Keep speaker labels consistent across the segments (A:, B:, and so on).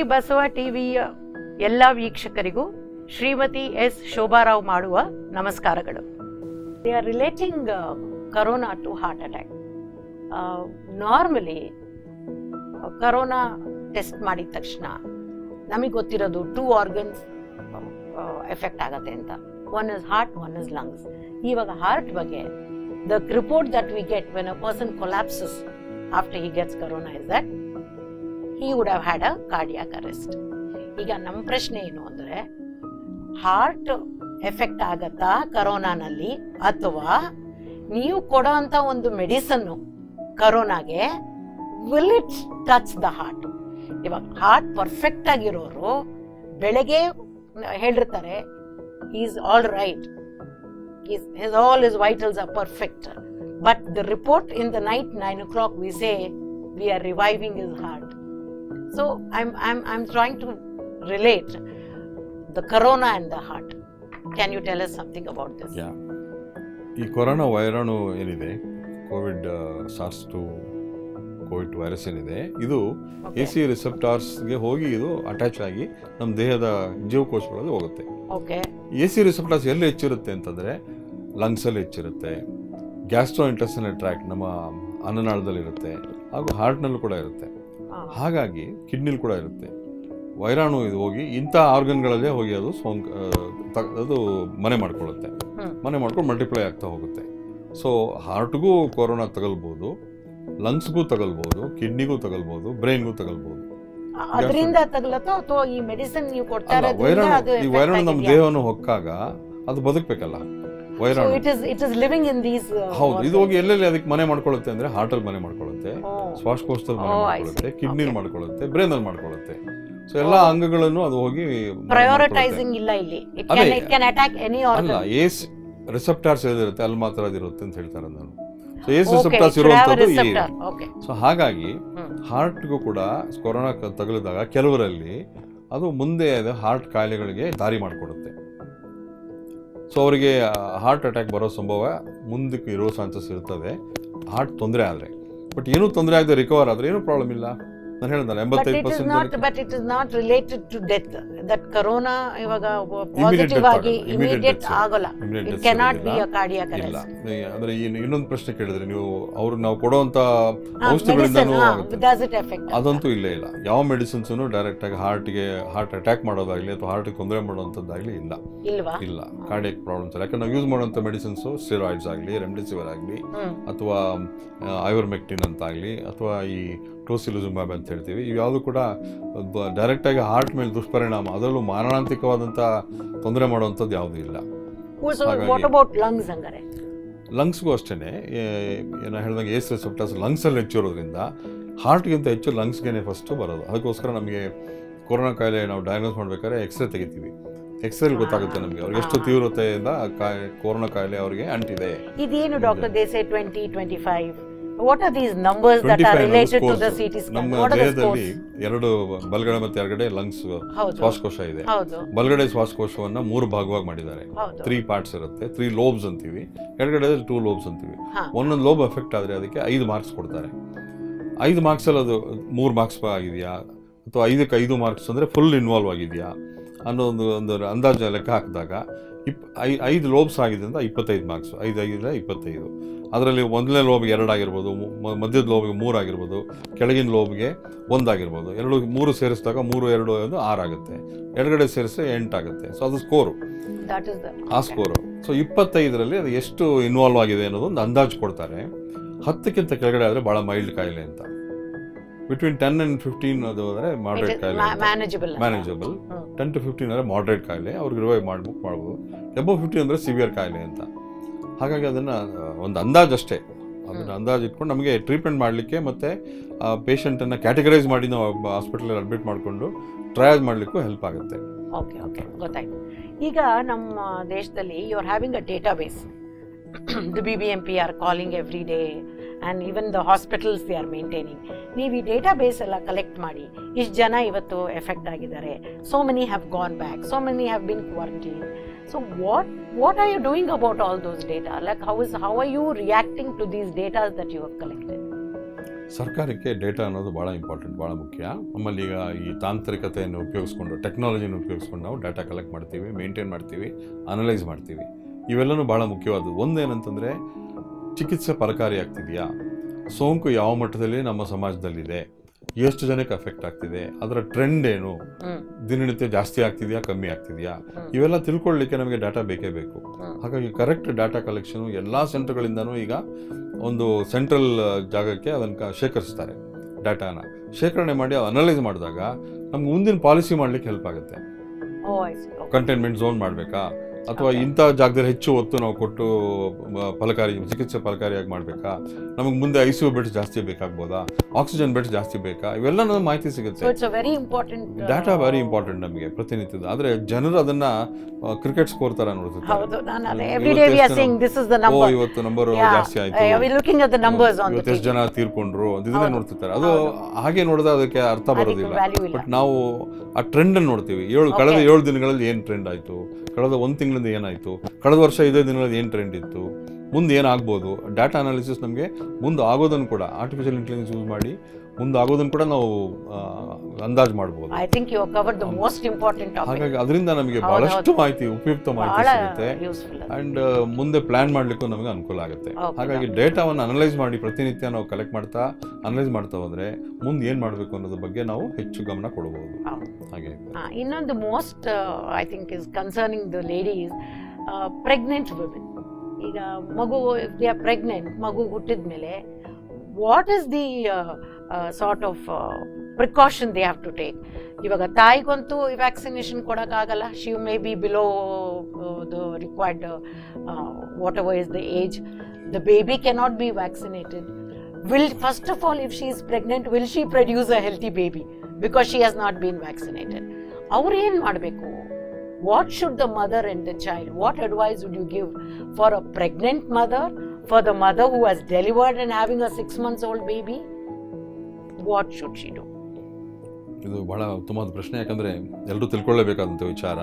A: ಬಸವ ಟಿವಿಯ ಎಲ್ಲ ವೀಕ್ಷಕರಿಗೂ ಶ್ರೀಮತಿ ಎಸ್ ಶೋಭಾರಾವ್ ಮಾಡುವ ನಮಸ್ಕಾರಗಳು they are relating corona to heart attack normally corona test ಮಾಡಿದ ತಕ್ಷಣ ನಮಗೆ ಗೊತ್ತಿರೋದು ಟೂ ಆರ್ಗನ್ಸ್ ಎಫೆಕ್ಟ್ ಆಗತ್ತೆ ಅಂತ one is heart one is lungs ಇವಾಗ ಹಾರ್ಟ್ ಬಗ್ಗೆ the report that we get when a person collapses after he gets corona is that he would have had a cardiac arrest ಈಗ ನಮ್ಮ ಪ್ರಶ್ನೆ ಏನು ಅಂದರೆ heart effect ಆಗತ್ತಾ ಕರೋನಾನಲ್ಲಿ ಅಥವಾ ನೀವು ಕೊಡೋಂಥ ಒಂದು ಮೆಡಿಸನ್ನು ಕರೋನಾಗೆ will it touch the heart ಇವಾಗ ಹಾರ್ಟ್ ಪರ್ಫೆಕ್ಟ್ ಆಗಿರೋರು ಬೆಳಗ್ಗೆ ಹೇಳಿರ್ತಾರೆ is all right his all is vitals are perfect but the report in the night nine o'clock we say we are reviving is heart so I'm I'm I'm trying to relate the corona and the heart can you tell us something about this
B: yeah ಈ corona ವೈರಾಣು ಏನಿದೆ COVID SARS two Covid virus ಏನಿದೆ ಇದು A C ರಿಸೆಪ್ಟಾರ್ಸ್ಗೆ ಹೋಗಿ ಇದು attach ಆಗಿ ನಮ್ಮ ದೇಹದ ಜೀವಕೋಶಗಳಲ್ಲಿ ಹೋಗುತ್ತೆ
A: ಓಕೆ
B: ಎ ಸಿ ರಿಸೆಪ್ಟಾರ್ಸ್ ಎಲ್ಲಿ ಹೆಚ್ಚಿರುತ್ತೆ ಅಂತಂದರೆ ಲಂಗ್ಸಲ್ಲಿ ಹೆಚ್ಚಿರುತ್ತೆ ಗ್ಯಾಸ್ಟ್ರೋ ಇಂಟೆಸ್ಟೈನಲ್ ಟ್ರ್ಯಾಕ್ಟ್ ನಮ್ಮ ಅನ್ನನಾಳದಲ್ಲಿರುತ್ತೆ ಹಾಗೂ ಹಾರ್ಟ್ನಲ್ಲೂ ಕೂಡ ಇರುತ್ತೆ ಹಾಗಾಗಿ ಕಿಡ್ನಿಲಿ ಕೂಡ ಇರುತ್ತೆ ವೈರಾಣು ಇದು ಹೋಗಿ ಇಂಥ ಆರ್ಗನ್ಗಳಲ್ಲೇ ಹೋಗಿ ಅದು ಸೋಂಕ್ ಆ, ತ- ಅದು ಮನೆ ಮಾಡ್ಕೊಳ್ಳುತ್ತೆ
A: ಹ್ಮ್.
B: ಮನೆ ಮಾಡ್ಕೊಂಡು ಮಲ್ಟಿಪ್ಲೈ ಆಗ್ತಾ ಹೋಗುತ್ತೆ ಸೊ ಹಾರ್ಟ್ಗೂ ಕೊರೋನಾ ತಗಲ್ಬೋದು ಲಂಗ್ಸ್ಗೂ ತಗಲ್ಬೋದು ಕಿಡ್ನಿಗೂ ತಗಲ್ಬೋದು ಬ್ರೈನ್ಗೂ ತಗಲ್ಬೋದು
A: ಅದರಿಂದ ತಗಲತ್ತೋ ಅಥವಾ ಈ ಮೆಡಿಸಿನ್ ನೀವು ಕೊಡ್ತಾ
B: ಅಲ್ಲ
A: ಇರೋದ್ರಿಂದ
B: ವೈರಾಣು
A: ಅದು
B: ಈ ವೈರಾಣು ನಮ್ಮ ದೇಹವನ್ನು ಹೊಕ್ಕಾಗ ಅದು ಬದುಕಬೇಕಲ್ಲ ವೈರಾಣು
A: it is it is living in these
B: ಹೌದು ಇದು ಹೋಗಿ ಎಲ್ಲೆಲ್ಲಿ ಅದಕ್ಕೆ ಮನೆ ಮಾಡ್ಕೊಳ್ಳುತ್ತೆ ಅಂದ್ರೆ ಹಾರ್ಟಲ್ಲಿ ಮನೆ ಮಾಡ್ಕೊಳ್ಳುತ್ತೆ ಶ್ವಾಸಕೋಶದಲ್ಲಿ ಮನೆ
A: Oh, I
B: ಮಾಡ್ಕೊಳ್ಳುತ್ತೆ
A: see.
B: ಕಿಡ್ನಿಲಿ
A: Okay.
B: ಮಾಡ್ಕೊಳ್ಳುತ್ತೆ ಬ್ರೈನಲ್ಲಿ ಮಾಡ್ಕೊಳ್ಳುತ್ತೆ ಸೊ ಎಲ್ಲ ಅಂಗಗಳನ್ನು ಅದು ಹೋಗಿ ಮನೆ ಮಾಡ್ಕೊಳ್ಳುತ್ತೆ.
A: ಪ್ರಯೋರಿಟೈಸಿಂಗ್ ಇಲ್ಲ ಇಲ್ಲಿ ಇಟ್ ಕ್ಯಾನ್
B: ಅದೇ.
A: ಇಟ್ ಕ್ಯಾನ್ ಅಟ್ಯಾಕ್ ಎನಿ
B: ಅಲ್ಲ
A: ಆರ್ಗನ್
B: ಏಸ್ ರಿಸೆಪ್ಟಾರ್ಸ್ ಏನಿರುತ್ತೆ ಅಲ್ಲಿ ಮಾತ್ರ ಅದಿರುತ್ತೆ ಅಂತ ಹೇಳ್ತಾರೆ ನಾನು ಸೊ ಏಸ್
A: ಓಕೆ
B: ರಿಸೆಪ್ಟಾರ್ಸ್ ಇರುವಂತದ್ದು ಈ
A: ರಿಸೆಪ್ಟರ್ ಓಕೆ
B: ಸೊ ಹಾಗಾಗಿ
A: ಹ್ಮ್.
B: ಹಾರ್ಟ್ಗೂ ಕೂಡ ಕೊರೋನಾ ಕ- ತಗುಲಿದಾಗ ಕೆಲವರಲ್ಲಿ ಅದು ಮುಂದೆ ಅದು ಹಾರ್ಟ್ ಕಾಯಿಲೆಗಳಿಗೆ ದಾರಿ ಮಾಡಿಕೊಡುತ್ತೆ ಸೊ ಅವರಿಗೆ ಹಾರ್ಟ್ ಅಟ್ಯಾಕ್ ಬರೋ ಸಂಭವ ಮುಂದಕ್ಕೆ ಇರೋ ಚಾನ್ಸಸ್ ಇರ್ತದೆ ಹಾರ್ಟ್ ತೊಂದರೆ ಆದರೆ ಬಟ್ ಏನೂ ತೊಂದರೆ ಆಗದೆ ರಿಕವರ್ ಆದರೆ ಏನೂ ಪ್ರಾಬ್ಲಮ್ ಇಲ್ಲ ನಾನು ಹೇಳಿದ್ನಲ್ಲ
A: ಬಟ್
B: ಎಂಬತ್ತೈದು
A: it is not
B: percent
A: but it is not related to death that corona ಇವಾಗ
B: Immediate
A: ಪಾಸಿಟಿವ್
B: death
A: ಆಗಿ
B: ಆಗಲ್ಲ. Immediate
A: immediate
B: death.
A: ಆಗೋಲ್ಲ
B: Immediate
A: it
B: death
A: cannot be
B: ಇರೋದಿಲ್ಲ.
A: ಅ ಕಾರ್ಡಿಯಾಕ್
B: ಇಲ್ಲ
A: ಅರೆಸ್ಟ್
B: ಅಂದ್ರೆ ಇನ್ನೊಂದು ಪ್ರಶ್ನೆ ಕೇಳಿದ್ರೆ ನೀವು ಅವ್ರು ನಾವು ಕೊಡುವಂತ ಔಷಧಿಗಳಿಂದನೂ ಆಗುತ್ತೆ
A: ಡಸ್ ಇಟ್ ಎಫೆಕ್ಟ್
B: ಅದಂತೂ ಇಲ್ಲೇ ಇಲ್ಲ ಯಾವ ಮೆಡಿಸಿನ್ಸು ಡೈರೆಕ್ಟ್ ಆಗಿ ಹಾರ್ಟ್ಗೆ ಹಾರ್ಟ್ ಅಟ್ಯಾಕ್ ಮಾಡೋದಾಗ್ಲಿ ಅಥವಾ ಹಾರ್ಟ್ಗೆ ತೊಂದರೆ ಮಾಡುವಂಥದ್ದಾಗಲಿ ಇಲ್ಲ
A: ಇಲ್ವಾ
B: ಇಲ್ಲ ಕಾರ್ಡಿಯಕ್ ಪ್ರಾಬ್ಲಮ್ಸ್ ಯಾಕಂದ್ರೆ ನಾವು ಯೂಸ್ ಮಾಡುವಂಥ ಮೆಡಿಸಿನ್ಸು ಸ್ಟಿರಾಯ್ಡ್ಸ್ ಆಗಲಿ ರೆಮ್ಡೆಸಿವಿರ್ ಆಗಲಿ
A: ಹ್ಮ್
B: ಅಥವಾ ಐವರ್ಮೆಕ್ಟಿನ್ ಅಂತ ಆಗಲಿ ಅಥವಾ ಈ ಟೋಸಿಲುಜುಮಾಬ್ ಅಂತ ಹೇಳ್ತೀವಿ ಇವು ಯಾವುದು ಕೂಡ ಡೈರೆಕ್ಟಾಗಿ ಹಾರ್ಟ್ ಮೇಲೆ ದುಷ್ಪರಿಣಾಮ ಅದರಲ್ಲೂ ಮಾರಣಾಂತಿಕವಾದಂಥ ತೊಂದರೆ ಮಾಡುವಂಥದ್ದು ಯಾವುದೂ ಇಲ್ಲ
A: ಸೊ
B: ಹಾಗಾಗಿ-
A: ವಾಟ್ ಅಬೌಟ್ ಲಂಗ್ಸ್ ಹಂಗಾರೆ
B: ಲಂಗ್ಸ್ಗೂ ಅಷ್ಟೇ ಏನೋ ಹೇಳ್ದಂಗೆ ಏಸ್ ರಿಸೆಪ್ಟರ್ಸ್ ಲಂಗ್ಸಲ್ಲಿ ಹೆಚ್ಚಿರೋದ್ರಿಂದ ಹಾರ್ಟ್ಗಿಂತ ಹೆಚ್ಚು ಲಂಗ್ಸ್ಗೆ ಫಸ್ಟು ಬರೋದು ಅದಕ್ಕೋಸ್ಕರ ನಮಗೆ ಕೊರೋನಾ ಕಾಯಿಲೆ ನಾವು ಡಯಾಗ್ನೋಸ್ ಮಾಡ್ಬೇಕಾದ್ರೆ ಎಕ್ಸ್ರೇ ತೆಗಿತೀವಿ ಎಕ್ಸ್ರೇಲಿ ಗೊತ್ತಾಗುತ್ತೆ ನಮಗೆ ಅವ್ರಿಗೆ ಎಷ್ಟು ತೀವ್ರತೆಯಿಂದ ಕಾಯಿ ಕೊರೋನಾ ಕಾಯಿಲೆ ಅವರಿಗೆ ಅಂಟಿದೆ
A: ಇದೇನು doctor they say twenty twenty five what are these numbers that are
B: 25
A: related to the
B: scores.
A: CT scan
B: ನಮ್ಮ
A: ವಾಟ್ ಆರ್ ದ
B: ದೇಹದಲ್ಲಿ
A: ಸ್ಕೋರ್ಸ್
B: ಎರಡು ಬಲಗಡೆ ಮತ್ತು ಎರಗಡೆ ಲಂಗ್ಸ್
A: ಹೌದು
B: ಶ್ವಾಸಕೋಶ ಇದೆ
A: ಹೌದು
B: ಬಲಗಡೆ ಶ್ವಾಸಕೋಶವನ್ನ ಮೂರು ಭಾಗವಾಗಿ ಮಾಡಿದ್ದಾರೆ
A: ಹೌದು
B: ತ್ರೀ ಪಾರ್ಟ್ಸ್ ಇರುತ್ತೆ ತ್ರೀ ಲೋಬ್ಸ್ ಅಂತೀವಿ ಎಡಗಡೆ ಟೂ ಲೋಬ್ಸ್ ಅಂತೀವಿ
A: ಹಾ.
B: ಒಂದೊಂದು ಲೋಬ್ ಎಫೆಕ್ಟ್ ಆದರೆ ಅದಕ್ಕೆ ಐದು ಮಾರ್ಕ್ಸ್ ಕೊಡ್ತಾರೆ ಐದು ಮಾರ್ಕ್ಸಲ್ಲಿ ಅದು ಮೂರು ಮಾರ್ಕ್ಸ್ ಆಗಿದೆಯಾ ಅಥವಾ ಐದಕ್ಕೆ ಐದು ಮಾರ್ಕ್ಸ್ ಅಂದರೆ ಫುಲ್ ಇನ್ವಾಲ್ವ್ ಆಗಿದೆಯಾ ಅನ್ನೋ ಒಂದು ಒಂದು ಅಂದಾಜು ಲೆಕ್ಕ ಹಾಕಿದಾಗ ಇಪ್ ಐ ಐದು ಲೋಬ್ಸ್ ಆಗಿದೆ ಅಂತ ಇಪ್ಪತ್ತೈದು ಮಾರ್ಕ್ಸ್ ಐದು ಐದು ಇಪ್ಪತ್ತೈದು ಅದರಲ್ಲಿ ಒಂದನೇ ಲೋಬ್ಗೆ ಎರಡು ಆಗಿರ್ಬೋದು ಮು- ಮಧ್ಯದ ಲೋಬ್ಗೆ ಮೂರು ಆಗಿರ್ಬೋದು ಕೆಳಗಿನ ಲೋಬ್ಗೆ ಒಂದಾಗಿರ್ಬೋದು ಎರಡು ಮೂರು ಸೇರಿಸಿದಾಗ ಮೂರು ಎರಡು ಒಂದು ಆರು ಆಗುತ್ತೆ ಎಡಗಡೆ ಸೇರಿಸಿದ್ರೆ ಎಂಟಾಗುತ್ತೆ ಸೊ ಅದು ಸ್ಕೋರು
A: ದಟ್ ಇಸ್ ದ
B: ಆ ಸ್ಕೋರು ಸೊ ಇಪ್ಪತ್ತೈದರಲ್ಲಿ ಅದು ಎಷ್ಟು ಇನ್ವಾಲ್ವ್ ಆಗಿದೆ ಅನ್ನೋದು ಒಂದು ಅಂದಾಜು ಕೊಡ್ತಾರೆ ಹತ್ತಕ್ಕಿಂತ ಕೆಳಗಡೆ ಆದರೆ ಭಾಳ ಮೈಲ್ಡ್ ಕಾಯಿಲೆ ಅಂತ ಬಿಟ್ವೀನ್ ಟೆನ್ ಆ್ಯಂಡ್ ಫಿಫ್ಟೀನ್ ಅದು ಅಂದರೆ ಮಾಡ್ರೇಟ್ ಕಾಯಿಲೆ
A: manageable
B: manageable
A: hmm.
B: Ten to fifteen ಅಂದರೆ ಮಾಡ್ರೇಟ್ ಕಾಯಿಲೆ ಅವ್ರಿಗೆ ರಿವೈವ್ ಮಾಡ್ಬೇಕು ಮಾಡ್ಬೋದು ಎಬೋ ಫಿಫ್ಟೀನ್ ಅಂದರೆ ಸಿವಿಯರ್ ಕಾಯಿಲೆ ಅಂತ ಹಾಗಾಗಿ ಅದನ್ನು ಒಂದು ಅಂದಾಜು ಅಷ್ಟೇ ಅದನ್ನು ಅಂದಾಜು ಇಟ್ಕೊಂಡು ನಮಗೆ ಟ್ರೀಟ್ಮೆಂಟ್ ಮಾಡಲಿಕ್ಕೆ ಮತ್ತು ಆ ಪೇಷಂಟನ್ನು ಕ್ಯಾಟಗರೈಸ್ ಮಾಡಿ ನಾವು ಹಾಸ್ಪಿಟಲಲ್ಲಿ ಅಡ್ಮಿಟ್ ಮಾಡಿಕೊಂಡು ಟ್ರಯಲ್ ಮಾಡಲಿಕ್ಕೂ ಹೆಲ್ಪ್ ಆಗುತ್ತೆ
A: ಓಕೆ ಓಕೆ ಗೊತ್ತಾಯ್ತು ಈಗ ನಮ್ಮ ದೇಶದಲ್ಲಿ you are having a database the B B M P are calling every day and even the hospitals they are maintaining ನೀವು ಈ ಡೇಟಾ ಬೇಸ್ ಎಲ್ಲ ಕಲೆಕ್ಟ್ ಮಾಡಿ ಇಷ್ಟು ಜನ ಇವತ್ತು ಎಫೆಕ್ಟ್ ಆಗಿದ್ದಾರೆ so many have gone back so many have been quarantine so what what are you doing about all those data like how is how are you reacting to these datas that you have collected
B: ಸರ್ಕಾರಕ್ಕೆ data ಅನ್ನೋದು ಭಾಳ important ಭಾಳ ಮುಖ್ಯ ನಮ್ಮಲ್ಲಿ ಈಗ ಈ ತಾಂತ್ರಿಕತೆಯನ್ನು ಉಪಯೋಗಿಸ್ಕೊಂಡು ಟೆಕ್ನಾಲಜಿನ ಉಪಯೋಗಿಸ್ಕೊಂಡು ನಾವು ಡಾಟಾ ಕಲೆಕ್ಟ್ ಮಾಡ್ತೀವಿ ಮೇಂಟೈನ್ ಮಾಡ್ತೀವಿ ಅನಲೈಸ್ ಮಾಡ್ತೀವಿ ಇವೆಲ್ಲನೂ ಭಾಳ ಮುಖ್ಯವಾದದ್ದು ಒಂದೇನಂತಂದರೆ ಚಿಕಿತ್ಸೆ ಫಲಕಾರಿ ಆಗ್ತಿದೆಯಾ ಸೋಂಕು ಯಾವ ಮಟ್ಟದಲ್ಲಿ ನಮ್ಮ ಸಮಾಜದಲ್ಲಿದೆ ಎಷ್ಟು ಜನಕ್ಕೆ ಅಫೆಕ್ಟ್ ಆಗ್ತಿದೆ ಅದರ ಟ್ರೆಂಡ್ ಏನು
A: ಹ್ಮ್
B: ದಿನನಿತ್ಯ ಜಾಸ್ತಿ ಆಗ್ತಿದೆಯಾ ಕಮ್ಮಿ ಆಗ್ತಿದೆಯಾ
A: ಹ್ಮ್.
B: ಇವೆಲ್ಲ ತಿಳ್ಕೊಳ್ಳಿಕ್ಕೆ ನಮಗೆ ಡಾಟಾ ಬೇಕೇ ಬೇಕು
A: ಹ್ಮ್.
B: ಹಾಗಾಗಿ ಕರೆಕ್ಟ್ ಡಾಟಾ ಕಲೆಕ್ಷನ್ ಎಲ್ಲ ಸೆಂಟರ್ಗಳಿಂದನೂ ಈಗ ಒಂದು ಸೆಂಟ್ರಲ್ ಜಾಗಕ್ಕೆ ಅದನ್ನು ಶೇಖರಿಸ್ತಾರೆ ಡಾಟಾನ ಶೇಖರಣೆ ಮಾಡಿ ಅನಲೈಸ್ ಮಾಡಿದಾಗ ನಮ್ಗೆ ಮುಂದಿನ ಪಾಲಿಸಿ ಮಾಡ್ಲಿಕ್ಕೆ ಹೆಲ್ಪ್ ಆಗುತ್ತೆ
A: oh I see
B: containment zone ಮಾಡಬೇಕಾ ಅಥವಾ
A: Okay.
B: ಇಂಥ ಜಾಗದಲ್ಲಿ ಹೆಚ್ಚು ಹೊತ್ತು ನಾವು ಕೊಟ್ಟು ಮ- ಫಲಕಾರಿ ಚಿಕಿತ್ಸೆ ಫಲಕಾರಿಯಾಗಿ ಮಾಡಬೇಕಾ ನಮಗೆ ಮುಂದೆ ಐ ಸಿ ಯು ಬೆಡ್ ಜಾಸ್ತಿ ಬೇಕಾಗ್ಬೋದಾ ಆಕ್ಸಿಜನ್ ಬೆಡ್ ಜಾಸ್ತಿ ಬೇಕಾ ಇವೆಲ್ಲ ನಮಗೆ ಮಾಹಿತಿ
A: ಸೊ
B: ಸಿಗುತ್ತೆ
A: it's a very important
B: data very important ನಮಗೆ ಪ್ರತಿನಿತ್ಯದ ಆದರೆ ಜನರು ಅದನ್ನ ಕ್ರಿಕೆಟ್ ಸ್ಕೋರ್ ತರ ನೋಡ್ತಿರ್ತಾರೆ
A: ಹೌದು ನಾನು ಅದೇ
B: ಇವತ್ತು
A: ಎವ್ರಿ ಡೇ ವಿ ಆರ್
B: ಎಷ್ಟು
A: saying this is the
B: oh
A: number
B: ಇವತ್ತು ನಂಬರ್ ಜಾಸ್ತಿ ಆಯ್ತು
A: we looking at the numbers on
B: ಇವತ್ತು ಎಷ್ಟು ಜನ ತೀರ್ಕೊಂಡ್ರು ಅಂತ ಇದನ್ನೇ
A: ಹೌದು.
B: ನೋಡ್ತಿರ್ತಾರೆ ಅದು
A: ಹೌದು.
B: ಹಾಗೆ ನೋಡಿದ್ರೆ ಅದಕ್ಕೆ ಅರ್ಥ ಬರೋದಿಲ್ಲ
A: ವ್ಯಾಲ್ಯೂ ಇಲ್ಲ
B: ಬಟ್ ನಾವು ಆ ಟ್ರೆಂಡ್ ಅನ್ನು ನೋಡ್ತೀವಿ ಏಳು ಕಳೆದ
A: Okay.
B: ಏಳು ದಿನಗಳಲ್ಲಿ ಏನು ಟ್ರೆಂಡ್ ಆಯಿತು ಕಳೆದ ಒಂದು ತಿಂಗಳಿಂದ ಏನಾಯಿತು ಕಳೆದ ವರ್ಷ ಇದೇ ದಿನಗಳಲ್ಲಿ ಏನು ಟ್ರೆಂಡ್ ಇತ್ತು ಮುಂದೆ ಏನಾಗ್ಬೋದು ಡಾಟಾ ಅನಾಲಿಸಿಸ್ ನಮಗೆ ಮುಂದೆ ಆಗೋದನ್ನು ಕೂಡ ಆರ್ಟಿಫಿಷಿಯಲ್ ಇಂಟೆಲಿಜೆನ್ಸ್ ಯೂಸ್ ಮಾಡಿ ಮುಂದೆ ಆಗೋದನ್ನು ಕೂಡ ನಾವು ಆ, ಅಂದಾಜು ಮಾಡ್ಬೋದು
A: I think you cover the most important topic
B: ಹಾಗಾಗಿ ಅದರಿಂದ ನಮಗೆ
A: ಹೌದು,
B: ಬಹಳಷ್ಟು ಮಾಹಿತಿ ಉಪಯುಕ್ತ ಮಾಹಿತಿ
A: ಬಹಳ
B: ಸಿಗುತ್ತೆ
A: ಯೂಸ್ಫುಲ್
B: ಅಂಡ್ ಮುಂದೆ ಪ್ಲಾನ್ ಮಾಡ್ಲಿಕ್ಕೂ ನಮಗೆ ಅನುಕೂಲ ಆಗುತ್ತೆ
A: Okay,
B: ಹಾಗಾಗಿ ಡೇಟಾವನ್ನು ಅನಲೈಸ್ ಮಾಡಿ ಪ್ರತಿನಿತ್ಯ ನಾವು ಕಲೆಕ್ಟ್ ಮಾಡ್ತಾ ಅನಲೈಸ್ ಮಾಡ್ತಾ ಹೋದ್ರೆ ಮುಂದೆ ಏನು ಮಾಡಬೇಕು ಅನ್ನೋದ್ರ ಬಗ್ಗೆ ನಾವು ಹೆಚ್ಚು ಗಮನ ಕೊಡಬಹುದು ಹಾಗೆ
A: ಇನ್ನೊಂದು most I think is concerning the ladies pregnant women ಈಗ ಮಗು ದೇ ಆರ್ ಪ್ರೆಗ್ನೆಂಟ್ ಮಗು ಹುಟ್ಟಿದ ಮೇಲೆ what is the sort of precaution they have to take ಇವಾಗ ತಾಯಿಗಂತೂ ವ್ಯಾಕ್ಸಿನೇಷನ್ ಕೊಡೋಕ್ಕಾಗಲ್ಲ she may be below the required whatever is the age the baby cannot be vaccinated will first of all if she is pregnant will she produce a healthy baby because she has not been vaccinated ಅವ್ರು ಏನು ಮಾಡಬೇಕು what should the mother and the child what advice would you give for a pregnant mother for the mother who has delivered and having a six months old baby what should she do
B: ಇದು ಬಹಳ ಉತ್ತಮವಾದ ಪ್ರಶ್ನೆ ಯಾಕಂದ್ರೆ ಎಲ್ಲರೂ ತಿಳ್ಕೊಳ್ಳೇಬೇಕಾದಂಥ ವಿಚಾರ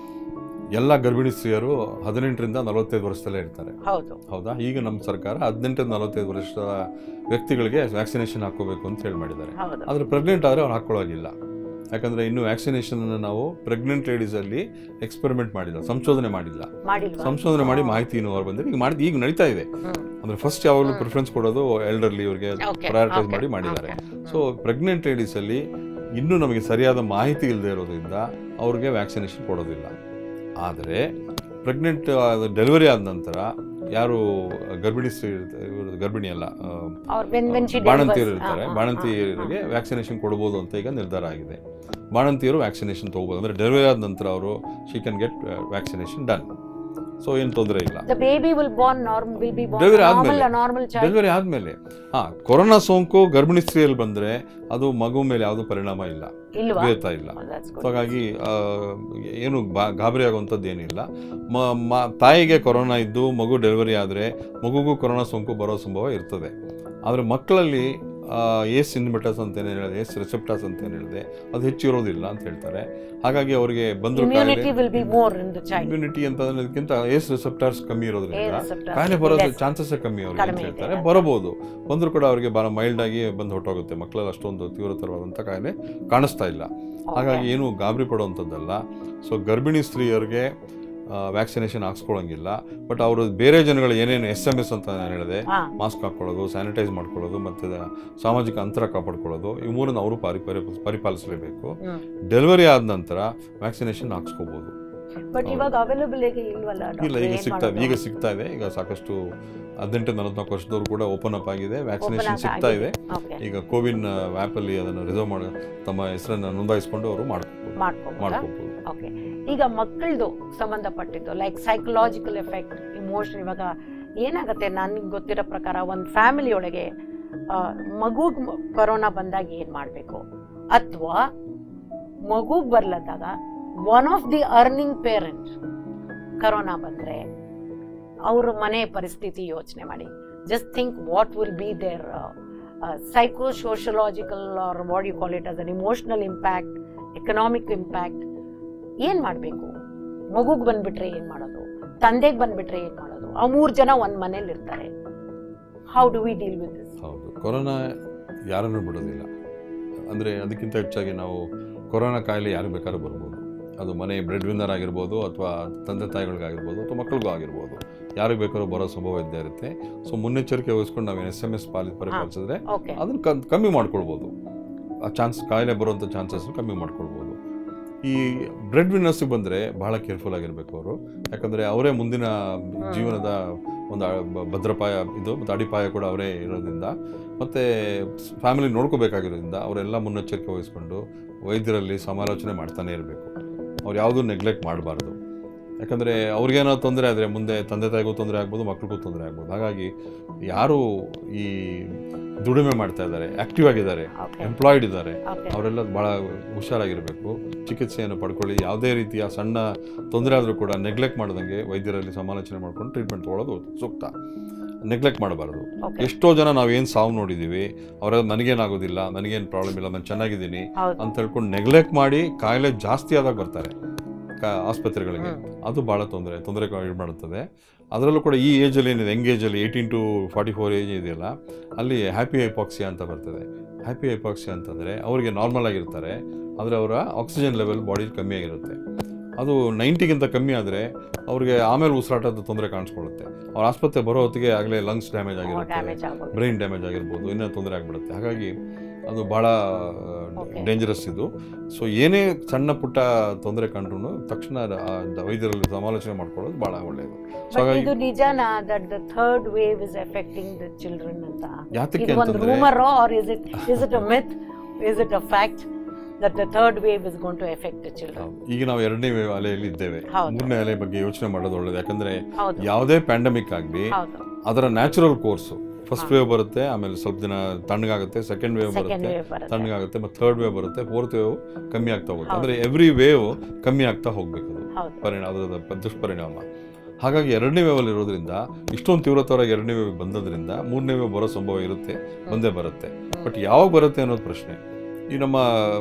B: ಎಲ್ಲ ಗರ್ಭಿಣಿ ಸ್ತ್ರೀಯರು ಹದಿನೆಂಟರಿಂದ ನಲವತ್ತೈದು ವರ್ಷದಲ್ಲೇ ಇರ್ತಾರೆ
A: ಹೌದು
B: ಹೌದಾ ಈಗ ನಮ್ಮ ಸರ್ಕಾರ ಹದಿನೆಂಟರಿಂದ ನಲವತ್ತೈದು ವರ್ಷದ ವ್ಯಕ್ತಿಗಳಿಗೆ ವ್ಯಾಕ್ಸಿನೇಷನ್ ಹಾಕೋಬೇಕು ಅಂತ ಹೇಳಿ ಮಾಡಿದ್ದಾರೆ
A: ಹೌದು
B: ಆದರೆ ಪ್ರೆಗ್ನೆಂಟ್ ಆದರೆ ಅವ್ರು ಹಾಕೊಳ್ಳೋಗಿಲ್ಲ ಯಾಕಂದ್ರೆ ಇನ್ನು ವ್ಯಾಕ್ಸಿನೇಷನ್ ನಾವು ಪ್ರೆಗ್ನೆಂಟ್ ಲೇಡೀಸ್ ಅಲ್ಲಿ ಎಕ್ಸ್ಪೆರಿಮೆಂಟ್ ಮಾಡಿಲ್ಲ ಸಂಶೋಧನೆ ಮಾಡಿಲ್ಲ
A: ಮಾಡಿಲ್ವಾ
B: ಸಂಶೋಧನೆ ಮಾಡಿ ಮಾಹಿತಿ ಇನ್ನೂ ಹೊರ ಬಂದಿದೆ ಈಗ ಮಾಡಿ ಈಗ ನಡೀತಾ ಇದೆ
A: ಹ್ಮ್.
B: ಅಂದ್ರೆ ಫಸ್ಟ್ ಯಾವಾಗಲೂ
A: ಹ್ಮ್.
B: ಪ್ರಿಫರೆನ್ಸ್ ಕೊಡೋದು ಎಲ್ಡರ್ಲಿ ಅವರಿಗೆ
A: Okay,
B: ಪ್ರಯಾರಿಟೈಸ್
A: okay,
B: ಮಾಡಿ ಮಾಡಿದ್ದಾರೆ
A: okay.
B: ಸೊ ಪ್ರೆಗ್ನೆಂಟ್ ಲೇಡೀಸ್ ಅಲ್ಲಿ ಇನ್ನೂ ನಮಗೆ ಸರಿಯಾದ ಮಾಹಿತಿ ಇಲ್ಲದೆ ಇರೋದ್ರಿಂದ ಅವ್ರಿಗೆ ವ್ಯಾಕ್ಸಿನೇಷನ್ ಕೊಡೋದಿಲ್ಲ ಆದರೆ ಪ್ರೆಗ್ನೆಂಟ್ ಡೆಲಿವರಿ ಆದ ನಂತರ ಯಾರು ಗರ್ಭಿಣಿ ಸ್ತ್ರೀ ಇರ್ತಾರೆ, ಇವರು ಗರ್ಭಿಣಿ ಅಲ್ಲ ಆ,
A: ಅವ್ರು when when she
B: ಬಾಣಂತಿಯರು
A: delivers-
B: ಇರ್ತಾರೆ
A: ಹಾ, ಹಾ,
B: ಬಾಣಂತಿಯರಿಗೆ ವ್ಯಾಕ್ಸಿನೇಷನ್ ಕೊಡ್ಬೋದು ಅಂತ ಈಗ ನಿರ್ಧಾರ ಆಗಿದೆ ಬಾಣಂತಿಯರು ವ್ಯಾಕ್ಸಿನೇಷನ್ ತಗೋಬೋದು ಅಂದ್ರೆ ಡೆಲಿವರಿ ಆದ ನಂತರ ಅವರು she can get vaccination done so ಏನು ತೊಂದರೆ ಇಲ್ಲ
A: the baby will born normal will be born
B: Delivery
A: a normal
B: ಆದ್ಮೇಲೆ.
A: a normal child
B: ಡೆಲಿವರಿ ಆದ್ಮೇಲೆ ಹಾ ಕೊರೋನಾ ಸೋಂಕು ಗರ್ಭಿಣಿ ಸ್ತ್ರೀಯಲ್ಲಿ ಬಂದ್ರೆ ಅದು ಮಗು ಮೇಲೆ ಯಾವುದು ಪರಿಣಾಮ ಇಲ್ಲ
A: ಇಲ್ವಾ
B: ಬೀಳ್ತಾ ಇಲ್ಲ
A: Oh, that's
B: ಸೊ
A: good.
B: ಹಾಗಾಗಿ ಆ, ಏನು ಬಾ- ಗಾಬರಿ ಆಗುವಂಥದ್ದು ಏನಿಲ್ಲ ಮ- ಮ- ತಾಯಿಗೆ ಕೊರೋನಾ ಇದ್ದು ಮಗು ಡೆಲಿವರಿ ಆದರೆ ಮಗುಗೂ ಕೊರೋನಾ ಸೋಂಕು ಬರೋ ಸಂಭವ ಇರ್ತದೆ ಆದರೆ ಮಕ್ಕಳಲ್ಲಿ ಏಸ್ ಇನ್ಬಿಟಸ್ ಅಂತ ಏನು ಹೇಳಿದೆ ಏಸ್ ರಿಸೆಪ್ಟಾಸ್ ಅಂತ ಏನು ಹೇಳಿದೆ ಅದು ಹೆಚ್ಚು ಇರೋದಿಲ್ಲ ಅಂತ ಹೇಳ್ತಾರೆ ಹಾಗಾಗಿ ಅವರಿಗೆ ಬಂದ್ರು
A: immunity
B: ಕಾಯಿಲೆ
A: will be more in the child
B: immunity ಅಂತ ಅನ್ನೋದಕ್ಕಿಂತ ಏಸ್ ರಿಸೆಪ್ಟಾರ್ಸ್ ಕಮ್ಮಿ
A: A
B: ಇರೋದ್ರಿಂದ
A: receptor
B: ಕಾಯಿಲೆ ಬರೋದು
A: less.
B: ಚಾನ್ಸಸ್ ಕಮ್ಮಿ ಅವ್ರಿಗೆ ಅಂತ
A: ಕಡಿಮೆ ಇದೆ.
B: ಹೇಳ್ತಾರೆ ಬರಬಹುದು ಬಂದರೂ ಕೂಡ ಅವರಿಗೆ ಬಹಳ ಮೈಲ್ಡ್ ಆಗಿ ಬಂದು ಹೊಟ್ಟೋಗುತ್ತೆ ಮಕ್ಕಳಲ್ಲಿ ಅಷ್ಟೊಂದು ತೀವ್ರತರವಾದಂಥ ಕಾಯಿಲೆ ಕಾಣಿಸ್ತಾ ಇಲ್ಲ
A: Okay.
B: ಹಾಗಾಗಿ ಏನು ಗಾಬರಿ ಪಡುವಂಥದ್ದಲ್ಲ ಸೊ ಗರ್ಭಿಣಿ ಸ್ತ್ರೀಯರಿಗೆ ವ್ಯಾಕ್ಸಿನೇಷನ್ ಹಾಕ್ಸ್ಕೊಳ್ಳೋಂಗಿಲ್ಲ ಬಟ್ ಅವರು ಬೇರೆ ಜನಗಳು ಏನೇನು ಎಸ್ ಎಮ್ ಎಸ್ ಅಂತ ನಾನು ಹೇಳಿದೆ
A: ಹಾ
B: ಮಾಸ್ಕ್ ಹಾಕ್ಕೊಳ್ಳೋದು ಸ್ಯಾನಿಟೈಸ್ ಮಾಡ್ಕೊಳ್ಳೋದು ಮತ್ತು ಸಾಮಾಜಿಕ ಅಂತರ ಕಾಪಾಡ್ಕೊಳ್ಳೋದು ಈ ಮೂರನ್ನು ಅವರು ಪರಿ ಪರಿ ಪರಿಪಾಲಿಸಲೇಬೇಕು
A: ಹ್ಮ್.
B: ಡೆಲಿವರಿ ಆದ ನಂತರ ವ್ಯಾಕ್ಸಿನೇಷನ್ ಹಾಕ್ಸ್ಕೋಬೋದು
A: ಬಟ್
B: ಹೌದು.
A: ಇವಾಗ ಅವೈಲಬಲ್ ಇಲ್ವಲ್ಲ
B: ಇಲ್ಲ
A: doctor?
B: ಈಗ
A: ಏನ್
B: ಸಿಗ್ತಾ
A: ಮಾಡೋದು?
B: ಈಗ ಸಿಗ್ತಾ ಇದೆ ಈಗ ಸಾಕಷ್ಟು ಹದಿನೆಂಟು ನಲವತ್ನಾಲ್ಕು ವರ್ಷದವರು ಕೂಡ ಓಪನ್ ಅಪ್ ಆಗಿದೆ
A: Open
B: ವ್ಯಾಕ್ಸಿನೇಷನ್
A: up
B: ಸಿಗ್ತಾ
A: ಆಗಿದೆ.
B: ಇದೆ
A: Okay.
B: ಈಗ ಕೋವಿನ್ ಆ್ಯಪಲ್ಲಿ ಅದನ್ನು ರಿಸರ್ವ್ ಮಾಡಿ ತಮ್ಮ ಹೆಸರನ್ನು ನೋಂದಾಯಿಸ್ಕೊಂಡು ಅವರು ಮಾಡ್ಕೋಬೋದು
A: ಮಾಡ್ಕೊಬೋದಾ
B: ಮಾಡ್ಕೋಬೋದು
A: ಓಕೆ ಈಗ ಮಕ್ಕಳದು ಸಂಬಂಧಪಟ್ಟಿದ್ದು ಲೈಕ್ ಸೈಕಲಾಜಿಕಲ್ ಎಫೆಕ್ಟ್ ಇಮೋಷನ್ ಇವಾಗ ಏನಾಗುತ್ತೆ ನನಗೆ ಗೊತ್ತಿರೋ ಪ್ರಕಾರ ಒಂದು ಫ್ಯಾಮಿಲಿ ಒಳಗೆ ಮಗು ಕೊರೋನಾ ಬಂದಾಗ ಏನು ಮಾಡಬೇಕು ಅಥವಾ ಮಗುಗೆ ಬರ್ಲದಾಗ one of the earning parent corona ಬಂದರೆ ಅವ್ರ ಮನೆ ಪರಿಸ್ಥಿತಿ ಯೋಚನೆ ಮಾಡಿ just think what will be there psychosociological or what you call it as an emotional impact economic impact ಏನು ಮಾಡಬೇಕು ಮಗುಗೆ ಬಂದ್ಬಿಟ್ರೆ ಏನು ಮಾಡೋದು ತಂದೆಗೆ ಬಂದ್ಬಿಟ್ರೆ ಏನು ಮಾಡೋದು ಆ ಮೂರು ಜನ ಒಂದು ಮನೇಲಿ ಇರ್ತಾರೆ how do we deal with this
B: ಹೌದು ಕೊರೋನಾ ಯಾರನ್ನೂ ಬಿಡೋದಿಲ್ಲ ಅಂದರೆ ಅದಕ್ಕಿಂತ ಹೆಚ್ಚಾಗಿ ನಾವು ಕೊರೋನಾ ಕಾಯಿಲೆ ಯಾರಿಗೆ ಬೇಕಾದ್ರೂ ಬರ್ಬೋದು ಅದು ಮನೆ ಬ್ರೆಡ್ ವಿನ್ನರ್ ಆಗಿರ್ಬೋದು ಅಥವಾ ತಂದೆ ತಾಯಿಗಳಿಗಾಗಿರ್ಬೋದು ಅಥವಾ ಮಕ್ಕಳಿಗೂ ಆಗಿರ್ಬೋದು ಯಾರಿಗೆ ಬೇಕಾದ್ರೂ ಬರೋ ಸಂಭವ ಇದ್ದೇ ಇರುತ್ತೆ ಸೊ ಮುನ್ನೆಚ್ಚರಿಕೆ ವಹಿಸ್ಕೊಂಡು ನಾವು ಎಸ್ ಎಮ್ ಎಸ್ ಪಾಲಿ ಪರಿಪಾಲಿಸಿದ್ರೆ
A: ಓಕೆ
B: ಅದನ್ನು ಕ ಕಮ್ಮಿ ಮಾಡ್ಕೊಳ್ಬೋದು ಆ ಚಾನ್ಸ್ ಕಾಯಿಲೆ ಬರುವಂಥ ಚಾನ್ಸಸ್ ಕಮ್ಮಿ ಮಾಡ್ಕೊಳ್ಬೋದು ಈ ಬ್ರೆಡ್ ವಿನ್ನರ್ಸಿಗೆ ಬಂದರೆ ಬಹಳ ಕೇರ್ಫುಲ್ ಆಗಿರಬೇಕು ಅವರು ಯಾಕಂದರೆ ಅವರೇ ಮುಂದಿನ ಜೀವನದ ಒಂದು ಆ- ಬ- ಭದ್ರಪಾಯ ಇದು ಮತ್ತು ಅಡಿಪಾಯ ಕೂಡ ಅವರೇ ಇರೋದ್ರಿಂದ ಮತ್ತು ಫ್ಯಾಮಿಲಿ ನೋಡ್ಕೋಬೇಕಾಗಿರೋದ್ರಿಂದ ಅವರೆಲ್ಲ ಮುನ್ನೆಚ್ಚರಿಕೆ ವಹಿಸ್ಕೊಂಡು ವೈದ್ಯರಲ್ಲಿ ಸಮಾಲೋಚನೆ ಮಾಡ್ತಾನೆ ಇರಬೇಕು ಅವ್ರು ಯಾವುದೂ ನೆಗ್ಲೆಕ್ಟ್ ಮಾಡಬಾರ್ದು ಯಾಕಂದರೆ ಅವ್ರಿಗೇನೋ ತೊಂದರೆ ಆದರೆ ಮುಂದೆ ತಂದೆ ತಾಯಿಗೂ ತೊಂದರೆ ಆಗ್ಬೋದು ಮಕ್ಳಿಗೂ ತೊಂದರೆ ಆಗ್ಬೋದು ಹಾಗಾಗಿ ಯಾರು ಈ ದುಡಿಮೆ ಮಾಡ್ತಾ ಇದ್ದಾರೆ ಆಕ್ಟಿವ್ ಆಗಿದ್ದಾರೆ
A: ಓಕೆ
B: ಎಂಪ್ಲಾಯ್ಡ್ ಇದ್ದಾರೆ
A: ಓಕೆ
B: ಅವರೆಲ್ಲ ಭಾಳ ಹುಷಾರಾಗಿರಬೇಕು ಚಿಕಿತ್ಸೆಯನ್ನು ಪಡ್ಕೊಳ್ಳಿ ಯಾವುದೇ ರೀತಿಯ ಸಣ್ಣ ತೊಂದರೆ ಆದರೂ ಕೂಡ ನೆಗ್ಲೆಕ್ಟ್ ಮಾಡ್ದಂಗೆ ವೈದ್ಯರಲ್ಲಿ ಸಮಾಲೋಚನೆ ಮಾಡ್ಕೊಂಡು ಟ್ರೀಟ್ಮೆಂಟ್ ತೊಗೊಳ್ಳೋದು ಸೂಕ್ತ ನೆಗ್ಲೆಕ್ಟ್ ಮಾಡಬಾರ್ದು
A: ಓಕೆ
B: ಎಷ್ಟೋ ಜನ ನಾವೇನು ಸಾವು ನೋಡಿದ್ದೀವಿ ಅವರ ನನಗೇನಾಗೋದಿಲ್ಲ ನನಗೇನು ಪ್ರಾಬ್ಲಮ್ ಇಲ್ಲ ನಾನು ಚೆನ್ನಾಗಿದ್ದೀನಿ
A: ಹೌದು
B: ಅಂತ ಹೇಳ್ಕೊಂಡು ನೆಗ್ಲೆಕ್ಟ್ ಮಾಡಿ ಕಾಯಿಲೆ ಜಾಸ್ತಿ ಆದಾಗ ಬರ್ತಾರೆ ಕಾ ಆಸ್ಪತ್ರೆಗಳಿಗೆ
A: ಹ್ಮ್.
B: ಅದು ಭಾಳ ತೊಂದರೆ ತೊಂದರೆ ಇದು ಮಾಡುತ್ತದೆ ಅದರಲ್ಲೂ ಕೂಡ ಈ ಏಜಲ್ಲಿ ಏನಿದೆ ಯಂಗ್ ಏಜಲ್ಲಿ eighteen to forty four age ಇದೆಯಲ್ಲ ಅಲ್ಲಿ ಹ್ಯಾಪಿ ಹೈಪಾಕ್ಸಿಯಾ ಅಂತ ಬರ್ತದೆ ಹ್ಯಾಪಿ ಹೈಪಾಕ್ಸಿಯಾ ಅಂತಂದರೆ ಅವರಿಗೆ ನಾರ್ಮಲ್ ಆಗಿರ್ತಾರೆ ಆದರೆ ಅವರ ಆಕ್ಸಿಜನ್ ಲೆವೆಲ್ ಬಾಡಿಲಿ ಕಮ್ಮಿ ಆಗಿರುತ್ತೆ ಅದು ನೈಂಟಿಗಿಂತ ಕಮ್ಮಿ ಆದರೆ ಅವ್ರಿಗೆ ಆಮೇಲೆ ಉಸಿರಾಟದ ತೊಂದರೆ ಕಾಣಿಸ್ಕೊಳ್ಳುತ್ತೆ ಅವ್ರ ಆಸ್ಪತ್ರೆ ಬರೋ ಹೊತ್ತಿಗೆ ಆಗಲೇ ಲಂಗ್ಸ್ ಡ್ಯಾಮೇಜ್ ಆಗಿರುತ್ತೆ
A: ಡ್ಯಾಮೇಜ್ ಆಗೋದು
B: ಬ್ರೈನ್ ಡ್ಯಾಮೇಜ್ ಆಗಿರ್ಬೋದು ಇನ್ನೂ ತೊಂದರೆ ಆಗಿಬಿಡುತ್ತೆ ಹಾಗಾಗಿ ಅದು ಭಾಳ
A: Okay.
B: ಡೇಂಜರಸ್ ಇದು ಸೊ ಏನೇ ಸಣ್ಣ ಪುಟ್ಟ ತೊಂದರೆ ಕಂಡ್ರು ತಕ್ಷಣ ಆ ವೈದ್ಯರಲ್ಲಿ ಸಮಾಲೋಚನೆ ಮಾಡ್ಕೊಳ್ಳೋದು ಭಾಳ ಒಳ್ಳೆಯದು ಸೊ
A: ಬಟ್
B: ಹಾಗಾಗಿ
A: ಇದು ನಿಜನಾ that the third wave is affecting the children ಅಂತ
B: ಯಾತಕ್ಕೆ
A: ಇದು ಒಂದು
B: ಅಂತಂದ್ರೆ
A: rumour or is it is it a myth is it a fact that the third wave is going to affect the children
B: ಹೌದು. ಈಗ ನಾವು ಎರಡನೇ ಅಲೆಯಲ್ಲಿ ಇದ್ದೇವೆ
A: ಹೌದು.
B: ಮೂರನೇ ಅಲೆ ಬಗ್ಗೆ ಯೋಚನೆ ಮಾಡೋದು ಒಳ್ಳೇದು ಯಾಕಂದ್ರೆ
A: ಹೌದು
B: ಯಾವುದೇ ಪ್ಯಾಂಡಮಿಕ್ ಆಗಲಿ
A: ಹೌದು
B: ಅದರ ನ್ಯಾಚುರಲ್ ಕೋರ್ಸು ಫಸ್ಟ್ ವೇವ್ ಬರುತ್ತೆ ಆಮೇಲೆ ಸ್ವಲ್ಪ ದಿನ ತಣ್ಣಗಾಗುತ್ತೆ ಸೆಕೆಂಡ್ ವೇವ್
A: ಸೆಕೆಂಡ್
B: ಬರುತ್ತೆ
A: ವೇವ್ ಬರುತ್ತೆ
B: ತಣ್ಣಗಾಗುತ್ತೆ ಮತ್ತೆ ಥರ್ಡ್ ವೇವ್ ಬರುತ್ತೆ ಫೋರ್ತ್ ವೇವ್ ಕಮ್ಮಿ ಆಗ್ತಾ ಹೋಗುತ್ತೆ
A: ಹೌದು.
B: ಅಂದ್ರೆ ಎವ್ರಿ ವೇವ್ ಕಮ್ಮಿ ಆಗ್ತಾ ಹೋಗ್ಬೇಕು ಅದು
A: ಹೌದು
B: ಪರಿಣಾಮ ಅದರ ಪ- ದುಷ್ಪರಿಣಾಮ ಹಾಗಾಗಿ ಎರಡನೇ ವೇವಲ್ಲಿ ಇರೋದ್ರಿಂದ ಇಷ್ಟೊಂದು ತೀವ್ರತರವಾಗಿ ಎರಡನೇ ವೇವ್ ಬಂದದ್ರಿಂದ ಮೂರನೇ ವೇವ್ ಬರೋ ಸಂಭವ ಇರುತ್ತೆ ಬಂದೇ ಬರುತ್ತೆ ಬಟ್ ಯಾವಾಗ ಬರುತ್ತೆ ಅನ್ನೋದು ಪ್ರಶ್ನೆ ಈ ನಮ್ಮ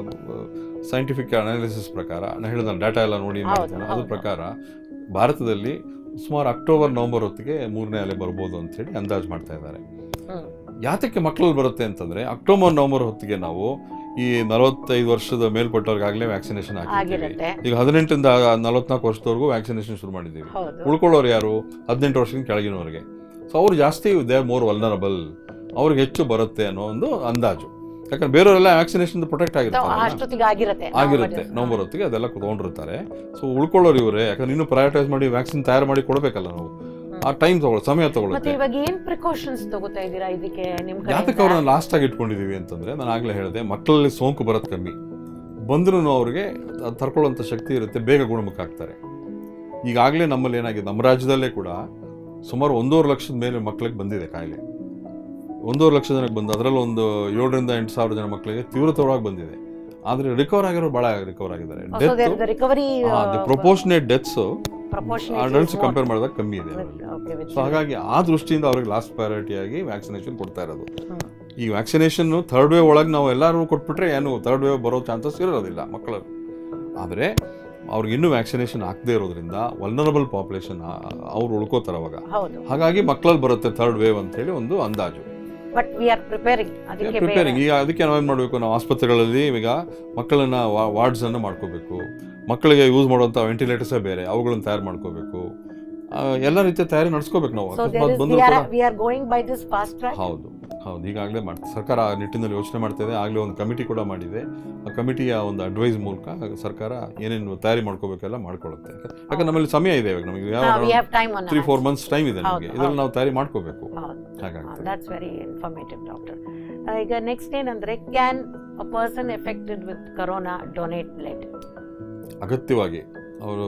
B: ಸೈಂಟಿಫಿಕ್ ಅನಾಲಿಸಿಸ್ ಪ್ರಕಾರ ನಾನು ಹೇಳಿದ ಡಾಟಾ ಎಲ್ಲ ನೋಡಿ
A: ಹೌದು,
B: ಮಾಡ್ತೀನಿ ಅದ್ರ
A: ಹೌದು.
B: ಪ್ರಕಾರ ಭಾರತದಲ್ಲಿ ಸುಮಾರು ಅಕ್ಟೋಬರ್ ನವೆಂಬರ್ ಹೊತ್ತಿಗೆ ಮೂರನೇ ಅಲೆ ಬರ್ಬೋದು ಅಂತ ಹೇಳಿ ಅಂದಾಜು ಮಾಡ್ತಾ ಇದ್ದಾರೆ
A: ಹ್ಮ್.
B: ಯಾತಕ್ಕೆ ಮಕ್ಕಳಲ್ಲಿ ಬರುತ್ತೆ ಅಂತಂದ್ರೆ ಅಕ್ಟೋಬರ್ ನವೆಂಬರ್ ಹೊತ್ತಿಗೆ ನಾವು ಈ ನಲವತ್ತೈದು ವರ್ಷದ ಮೇಲ್ಪಟ್ಟವ್ರಿಗಾಗಲೇ ವ್ಯಾಕ್ಸಿನೇಷನ್ ಹಾಕಿರ್ತೀವಿ
A: ಆಗಿರುತ್ತೆ
B: ಈಗ ಹದಿನೆಂಟರಿಂದ ನಲವತ್ನಾಲ್ಕು ವರ್ಷದವರೆಗೂ ವ್ಯಾಕ್ಸಿನೇಷನ್ ಶುರು ಮಾಡಿದ್ದೀವಿ
A: ಹೌದು
B: ಉಳ್ಕೊಳ್ಳೋರು ಯಾರು ಹದಿನೆಂಟು ವರ್ಷದಿಂದ ಕೆಳಗಿನವರಿಗೆ ಸೊ ಅವ್ರು ಜಾಸ್ತಿ ದೇ ಆರ್ ಮೋರ್ ವಲ್ನರಬಲ್ ಅವ್ರಿಗೆ ಹೆಚ್ಚು ಬರುತ್ತೆ ಅನ್ನೋ ಒಂದು ಅಂದಾಜು ಯಾಕಂದ್ರೆ ಬೇರೆಯವರೆಲ್ಲ ವ್ಯಾಕ್ಸಿನೇಷನ್ ಪ್ರೊಟೆಕ್ಟ್
A: So,
B: ಆಗಿರ್ತಾರೆ
A: ಅಷ್ಟೊತ್ತಿಗೆ ಆಗಿರುತ್ತೆ
B: ಆಗಿರುತ್ತೆ ನವಂಬರ್ ಹೊತ್ತಿಗೆ ಅದೆಲ್ಲ ಕುತ್ಕೊಂಡಿರ್ತಾರೆ ಸೊ ಉಳ್ಕೊಳ್ಳೋರು ಇವರೇ ಯಾಕಂದ್ರೆ ಇನ್ನೂ ಪ್ರಯಾರಿಟೈಸ್ ಮಾಡಿ ವ್ಯಾಕ್ಸಿನ್ ತಯಾರು ಮಾಡಿ ಕೊಡಬೇಕಲ್ಲ ನಾವು ಆ ಟೈಮ್ ತಗೊಳ್ಳೋ ಸಮಯ
A: ಮತ್ತೆ
B: ತಗೊಳುತ್ತೆ
A: ಇವಾಗ ಏನ್ ಪ್ರಿಕಾಷನ್ಸ್ ತಗೋತಾ ಇದ್ದೀರಾ ಇದಕ್ಕೆ ನಿಮ್
B: ಯಾತಕ್ಕೆ
A: ಕಡೆ
B: ಅವ್ರನ್ನ ಲಾಸ್ಟ್ ಆಗಿ ಇಟ್ಕೊಂಡಿದೀವಿ ಅಂತಂದ್ರೆ ನಾನು ಆಗ್ಲೇ ಹೇಳಿದೆ ಮಕ್ಕಳಲ್ಲಿ ಸೋಂಕು ಬರೋದು ಕಮ್ಮಿ ಬಂದ್ರೂ ಅವ್ರಿಗೆ ಅದ್ ತಡ್ಕೊಳ್ಳೋಂಥ ಶಕ್ತಿ ಇರುತ್ತೆ ಬೇಗ ಗುಣಮುಖ ಆಗ್ತಾರೆ ಈಗಾಗಲೇ ನಮ್ಮಲ್ಲಿ ಏನಾಗಿದೆ ನಮ್ಮ ರಾಜ್ಯದಲ್ಲೇ ಕೂಡ ಸುಮಾರು ಒಂದೂವರೆ ಲಕ್ಷದ ಮೇಲೆ ಮಕ್ಕಳಿಗೆ ಬಂದಿದೆ ಕಾಯಿಲೆ ಒಂದೂವರೆ ಲಕ್ಷ ಜನಕ್ಕೆ ಬಂದು ಅದರಲ್ಲಿ ಒಂದು ಏಳರಿಂದ ಎಂಟು ಸಾವಿರ ಜನ ಮಕ್ಕಳಿಗೆ ತೀವ್ರತರವಾಗಿ ಬಂದಿದೆ ಆದರೆ ರಿಕವರ್ ಆಗಿರೋರು ಭಾಳ ರಿಕವರ್ ಆಗಿದ್ದಾರೆ death
A: recovery
B: proportionate deaths
A: proportion
B: adults compare ಮಾಡಿದಾಗ ಕಮ್ಮಿ ಇದೆ ಅವರಲ್ಲಿ ಸೊ ಹಾಗಾಗಿ ಆ ದೃಷ್ಟಿಯಿಂದ ಅವ್ರಿಗೆ ಲಾಸ್ಟ್ ಪ್ರಯಾರಿಟಿ ಆಗಿ ವ್ಯಾಕ್ಸಿನೇಷನ್ ಕೊಡ್ತಾ ಇರೋದು
A: ಹ್ಮ್.
B: ಈ ವ್ಯಾಕ್ಸಿನೇಷನ್ ಥರ್ಡ್ ವೇವ್ ಒಳಗೆ ನಾವು ಎಲ್ಲರೂ ಕೊಟ್ಬಿಟ್ರೆ ಏನು ಥರ್ಡ್ ವೇವ್ ಬರೋ ಚಾನ್ಸಸ್ ಇರೋದಿಲ್ಲ ಮಕ್ಕಳು ಆದರೆ ಅವ್ರಿಗೆ ಇನ್ನೂ ವ್ಯಾಕ್ಸಿನೇಷನ್ ಆಗದೆ ಇರೋದ್ರಿಂದ ವಲ್ನರಬಲ್ ಪಾಪ್ಯುಲೇಷನ್ ಅವ್ರು ಉಳ್ಕೋತಾರೆ ಅವಾಗ
A: ಹೌದು
B: ಹಾಗಾಗಿ ಮಕ್ಕಳಲ್ಲಿ ಬರುತ್ತೆ ಥರ್ಡ್ ವೇವ್ ಅಂತೇಳಿ ಒಂದು ಅಂದಾಜು
A: ಬಟ್ ವಿ ಆರ್ ಪ್ರಿಪೇರಿಂಗ್ ಅದಕ್ಕೆ
B: ಪ್ರಿಪೇರಿಂಗ್ ಈಗ ಅದಕ್ಕೆ ನಾವೇನು ಮಾಡಬೇಕು ನಾವು ಆಸ್ಪತ್ರೆಗಳಲ್ಲಿ ಈಗ ಮಕ್ಕಳನ್ನ ವಾರ್ಡ್ಸ್ ಅನ್ನು ಮಾಡ್ಕೋಬೇಕು ಮಕ್ಕಳಿಗೆ ಯೂಸ್ ಮಾಡುವಂಥ ವೆಂಟಿಲೇಟರ್ಸೇ ಬೇರೆ ಅವುಗಳನ್ನ ತಯಾರು ಮಾಡ್ಕೋಬೇಕು ಆ, ಎಲ್ಲ ರೀತಿಯ ತಯಾರಿ ನಡೆಸ್ಕೋಬೇಕು ನಾವು
A: ಸೊ
B: ಅಕಸ್ಮಾತ್ ಬಂದ್ರು
A: ವಿ ಆರ್
B: ಕೂಡ
A: we are going by this fast track
B: ಹೌದು ಹೌದು ಈಗಾಗಲೇ ಮಾಡ್ತಾ ಸರ್ಕಾರ ಆ ನಿಟ್ಟಿನಲ್ಲಿ ಯೋಚನೆ ಮಾಡ್ತಾ ಇದೆ ಆಗಲೇ ಒಂದು ಕಮಿಟಿ ಕೂಡ ಮಾಡಿದೆ ಆ ಕಮಿಟಿಯ ಒಂದು ಅಡ್ವೈಸ್ ಮೂಲಕ ಸರ್ಕಾರ ಏನೇನು ತಯಾರಿ ಮಾಡ್ಕೋಬೇಕೆಲ್ಲ ಮಾಡ್ಕೊಳ್ಳುತ್ತೆ ಯಾಕಂದ್ರೆ ನಮ್ಮಲ್ಲಿ ಸಮಯ ಇದೆ ಇವಾಗ ನಮಗೆ
A: ವಿ
B: ಯಾವ
A: have time on
B: three four months time ಇದೆ
A: ಹೌದು,
B: ನಮಗೆ ಇದರಲ್ಲಿ ನಾವು ತಯಾರಿ ಮಾಡ್ಕೋಬೇಕು
A: ಹೌದು
B: ಹಾಗಾಗ್ತದೆ
A: ದಟ್ಸ್ ವೆರಿ ಇನ್ಫಾರ್ಮೇಟಿವ್ ಡಾಕ್ಟರ್ ಈಗ ನೆಕ್ಸ್ಟ್ ಏನಂದ್ರೆ can a person affected with corona donate blood
B: ಅಗತ್ಯವಾಗಿ ಅವರು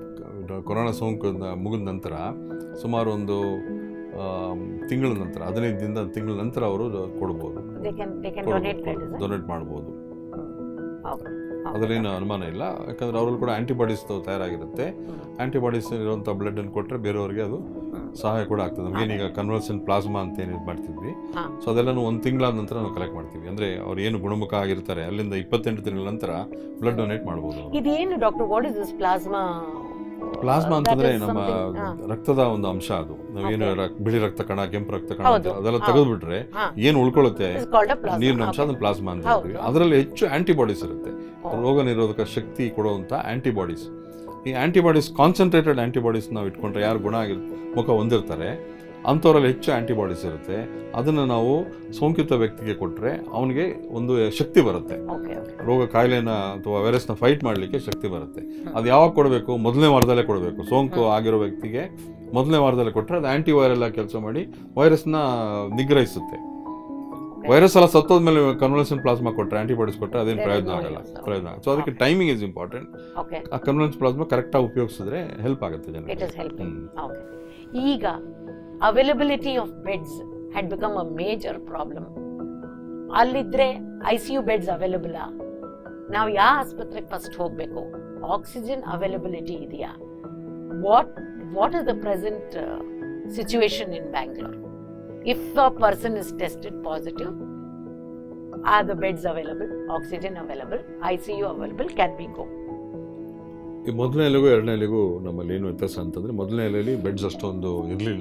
B: ಕೊರೋನಾ ಸೋಂಕು ಮುಗಿದ ನಂತರ ಸುಮಾರು ಒಂದು ತಿಂಗಳ ನಂತರ ಹದಿನೈದು ದಿನದ ತಿಂಗಳ ನಂತರ ಅವರು ಕೊಡ್ಬೋದು
A: they can they can donate blood
B: donate ಮಾಡ್ಬೋದು
A: ಓಕೆ
B: ಅದರಲ್ಲೇನು ಅನುಮಾನ ಇಲ್ಲ ಯಾಕಂದ್ರೆ ಅವರಲ್ಲಿ ಕೂಡ ಆಂಟಿಬಾಡೀಸ್ ತಯಾರಾಗಿರುತ್ತೆ ಆಂಟಿಬಾಡೀಸ್ ಇರುವಂಥ ಬ್ಲಡ್ ಅನ್ನು ಕೊಟ್ಟರೆ ಬೇರೆಯವರಿಗೆ ಅದು ಸಹಾಯ ಕೂಡ ಆಗ್ತದೆ ನಮಗೇನೀಗ ಕನ್ವರ್ಸನ್ ಪ್ಲಾಸ್ಮಾ ಅಂತ ಏನು ಮಾಡ್ತಿದ್ವಿ
A: ಹಾ.
B: ಸೊ ಅದೆಲ್ಲನೂ ಒಂದು ತಿಂಗಳಾದ ನಂತರ ನಾವು ಕಲೆಕ್ಟ್ ಮಾಡ್ತೀವಿ ಅಂದರೆ ಅವ್ರು ಏನು ಗುಣಮುಖ ಆಗಿರ್ತಾರೆ ಅಲ್ಲಿಂದ ಇಪ್ಪತ್ತೆಂಟು ತಿಂಗಳ ನಂತರ ಬ್ಲಡ್ ಡೊನೇಟ್ ಮಾಡ್ಬೋದು ಅವ್ರು.
A: ಇದೇನು doctor what is this plasma
B: plasma
A: that
B: ಅಂತಂದ್ರೆ
A: is
B: ನಮ್ಮ
A: something- ಹಾ.
B: ರಕ್ತದ ಒಂದು ಅಂಶ ಅದು ನಾವೇನು
A: Okay.
B: ರಕ್- ಬಿಳಿ ರಕ್ತ ಕಣ ಕೆಂಪು ರಕ್ತ ಕಣ
A: ಹೌದು.
B: ಅಂತೀವಿ, ಅದೆಲ್ಲ
A: ಹೌದು.
B: ತೆಗೆದ್ಬಿಟ್ರೆ
A: ಹಾ.
B: ಏನ್ ಉಳ್ಕೊಳ್ಳುತ್ತೆ
A: It's called a plasma.
B: ನೀರಿನ ಅಂಶ
A: Okay.
B: ಅದನ್ನ ಪ್ಲಾಸ್ಮಾ ಅಂತ
A: ಹೌದು.
B: ಹೇಳ್ತೀವಿ ಅದರಲ್ಲಿ ಹೆಚ್ಚು ಆಂಟಿಬಾಡೀಸ್ ಇರುತ್ತೆ
A: ಓ.
B: ರೋಗ ನಿರೋಧಕ ಶಕ್ತಿ ಕೊಡುವಂತ ಆಂಟಿಬಾಡೀಸ್ ಈ ಆಂಟಿಬಾಡೀಸ್ ಕಾನ್ಸಂಟ್ರೇಟೆಡ್ ಆಂಟಿಬಾಡೀಸ್ ನಾವು ಇಟ್ಕೊಂಡ್ರೆ ಯಾರು ಗುಣ ಆಗಿ ಮುಖ ಹೊಂದಿರ್ತಾರೆ ಅಂಥವರಲ್ಲಿ ಹೆಚ್ಚು ಆಂಟಿಬಾಡೀಸ್ ಇರುತ್ತೆ ಅದನ್ನು ನಾವು ಸೋಂಕಿತ ವ್ಯಕ್ತಿಗೆ ಕೊಟ್ಟರೆ ಅವನಿಗೆ ಒಂದು ಶಕ್ತಿ ಬರುತ್ತೆ
A: Okay, okay.
B: ರೋಗ ಕಾಯಿಲೆನ ಅಥವಾ ವೈರಸ್ನ ಫೈಟ್ ಮಾಡಲಿಕ್ಕೆ ಶಕ್ತಿ ಬರುತ್ತೆ ಅದು ಯಾವಾಗ ಕೊಡಬೇಕು ಮೊದಲನೇ ವಾರದಲ್ಲೇ ಕೊಡಬೇಕು ಸೋಂಕು ಆಗಿರೋ ವ್ಯಕ್ತಿಗೆ ಮೊದಲನೇ ವಾರದಲ್ಲೇ ಕೊಟ್ಟರೆ ಅದು ಆಂಟಿ ವೈರಲ್ ಆಗಿ ಕೆಲಸ ಮಾಡಿ ವೈರಸ್ನ ನಿಗ್ರಹಿಸುತ್ತೆ ವೈರಸ್ ಎಲ್ಲ ಸತ್ತೋದ್ಮೇಲೆ ಕನ್ವಲೆನ್ಸನ್ ಪ್ಲಾಸ್ಮಾ ಕೊಟ್ಟರೆ ಆಂಟಿಬಾಡೀಸ್ ಕೊಟ್ಟರೆ ಅದೇನು
A: There is
B: ಪ್ರಯೋಜನ
A: no
B: ಆಗಲ್ಲ
A: use.
B: ಪ್ರಯೋಜನ ಸೊ ಅದಕ್ಕೆ ಟೈಮಿಂಗ್ ಇಸ್ ಇಂಪಾರ್ಟೆಂಟ್
A: Okay.
B: ಆ ಕನ್ವಲೆನ್ಸ್ ಪ್ಲಾಸ್ಮಾ ಕರೆಕ್ಟಾಗಿ ಉಪಯೋಗಿಸಿದ್ರೆ ಹೆಲ್ಪ್ ಆಗುತ್ತೆ
A: It
B: ಜನರಿಗೆ
A: is helping.
B: ಹ್ಮ್.
A: Okay. ಈಗ availability of beds had become a major problem ಅಲ್ಲಿದ್ರೆ I C U beds available ನಾವು ಯಾವ ಆಸ್ಪತ್ರೆಗೆ ಫಸ್ಟ್ ಹೋಗಬೇಕು ಆಕ್ಸಿಜನ್ ಅವೈಲಬಿಲಿಟಿ ಇದೆಯಾ what what is the present situation in Bangalore if a person is tested positive are the beds available oxygen available I C U available can be go
B: ಈ ಮೊದಲನೇ ಎಲೆಗೂ ಎರಡನೇ ಎಲೆಗೂ ನಮ್ಮಲ್ಲಿ ಏನು ವ್ಯತ್ಯಾಸ ಅಂತಂದರೆ ಮೊದಲನೇ ಎಲೆಯಲ್ಲಿ ಬೆಡ್ಸ್ ಅಷ್ಟೊಂದು ಇರಲಿಲ್ಲ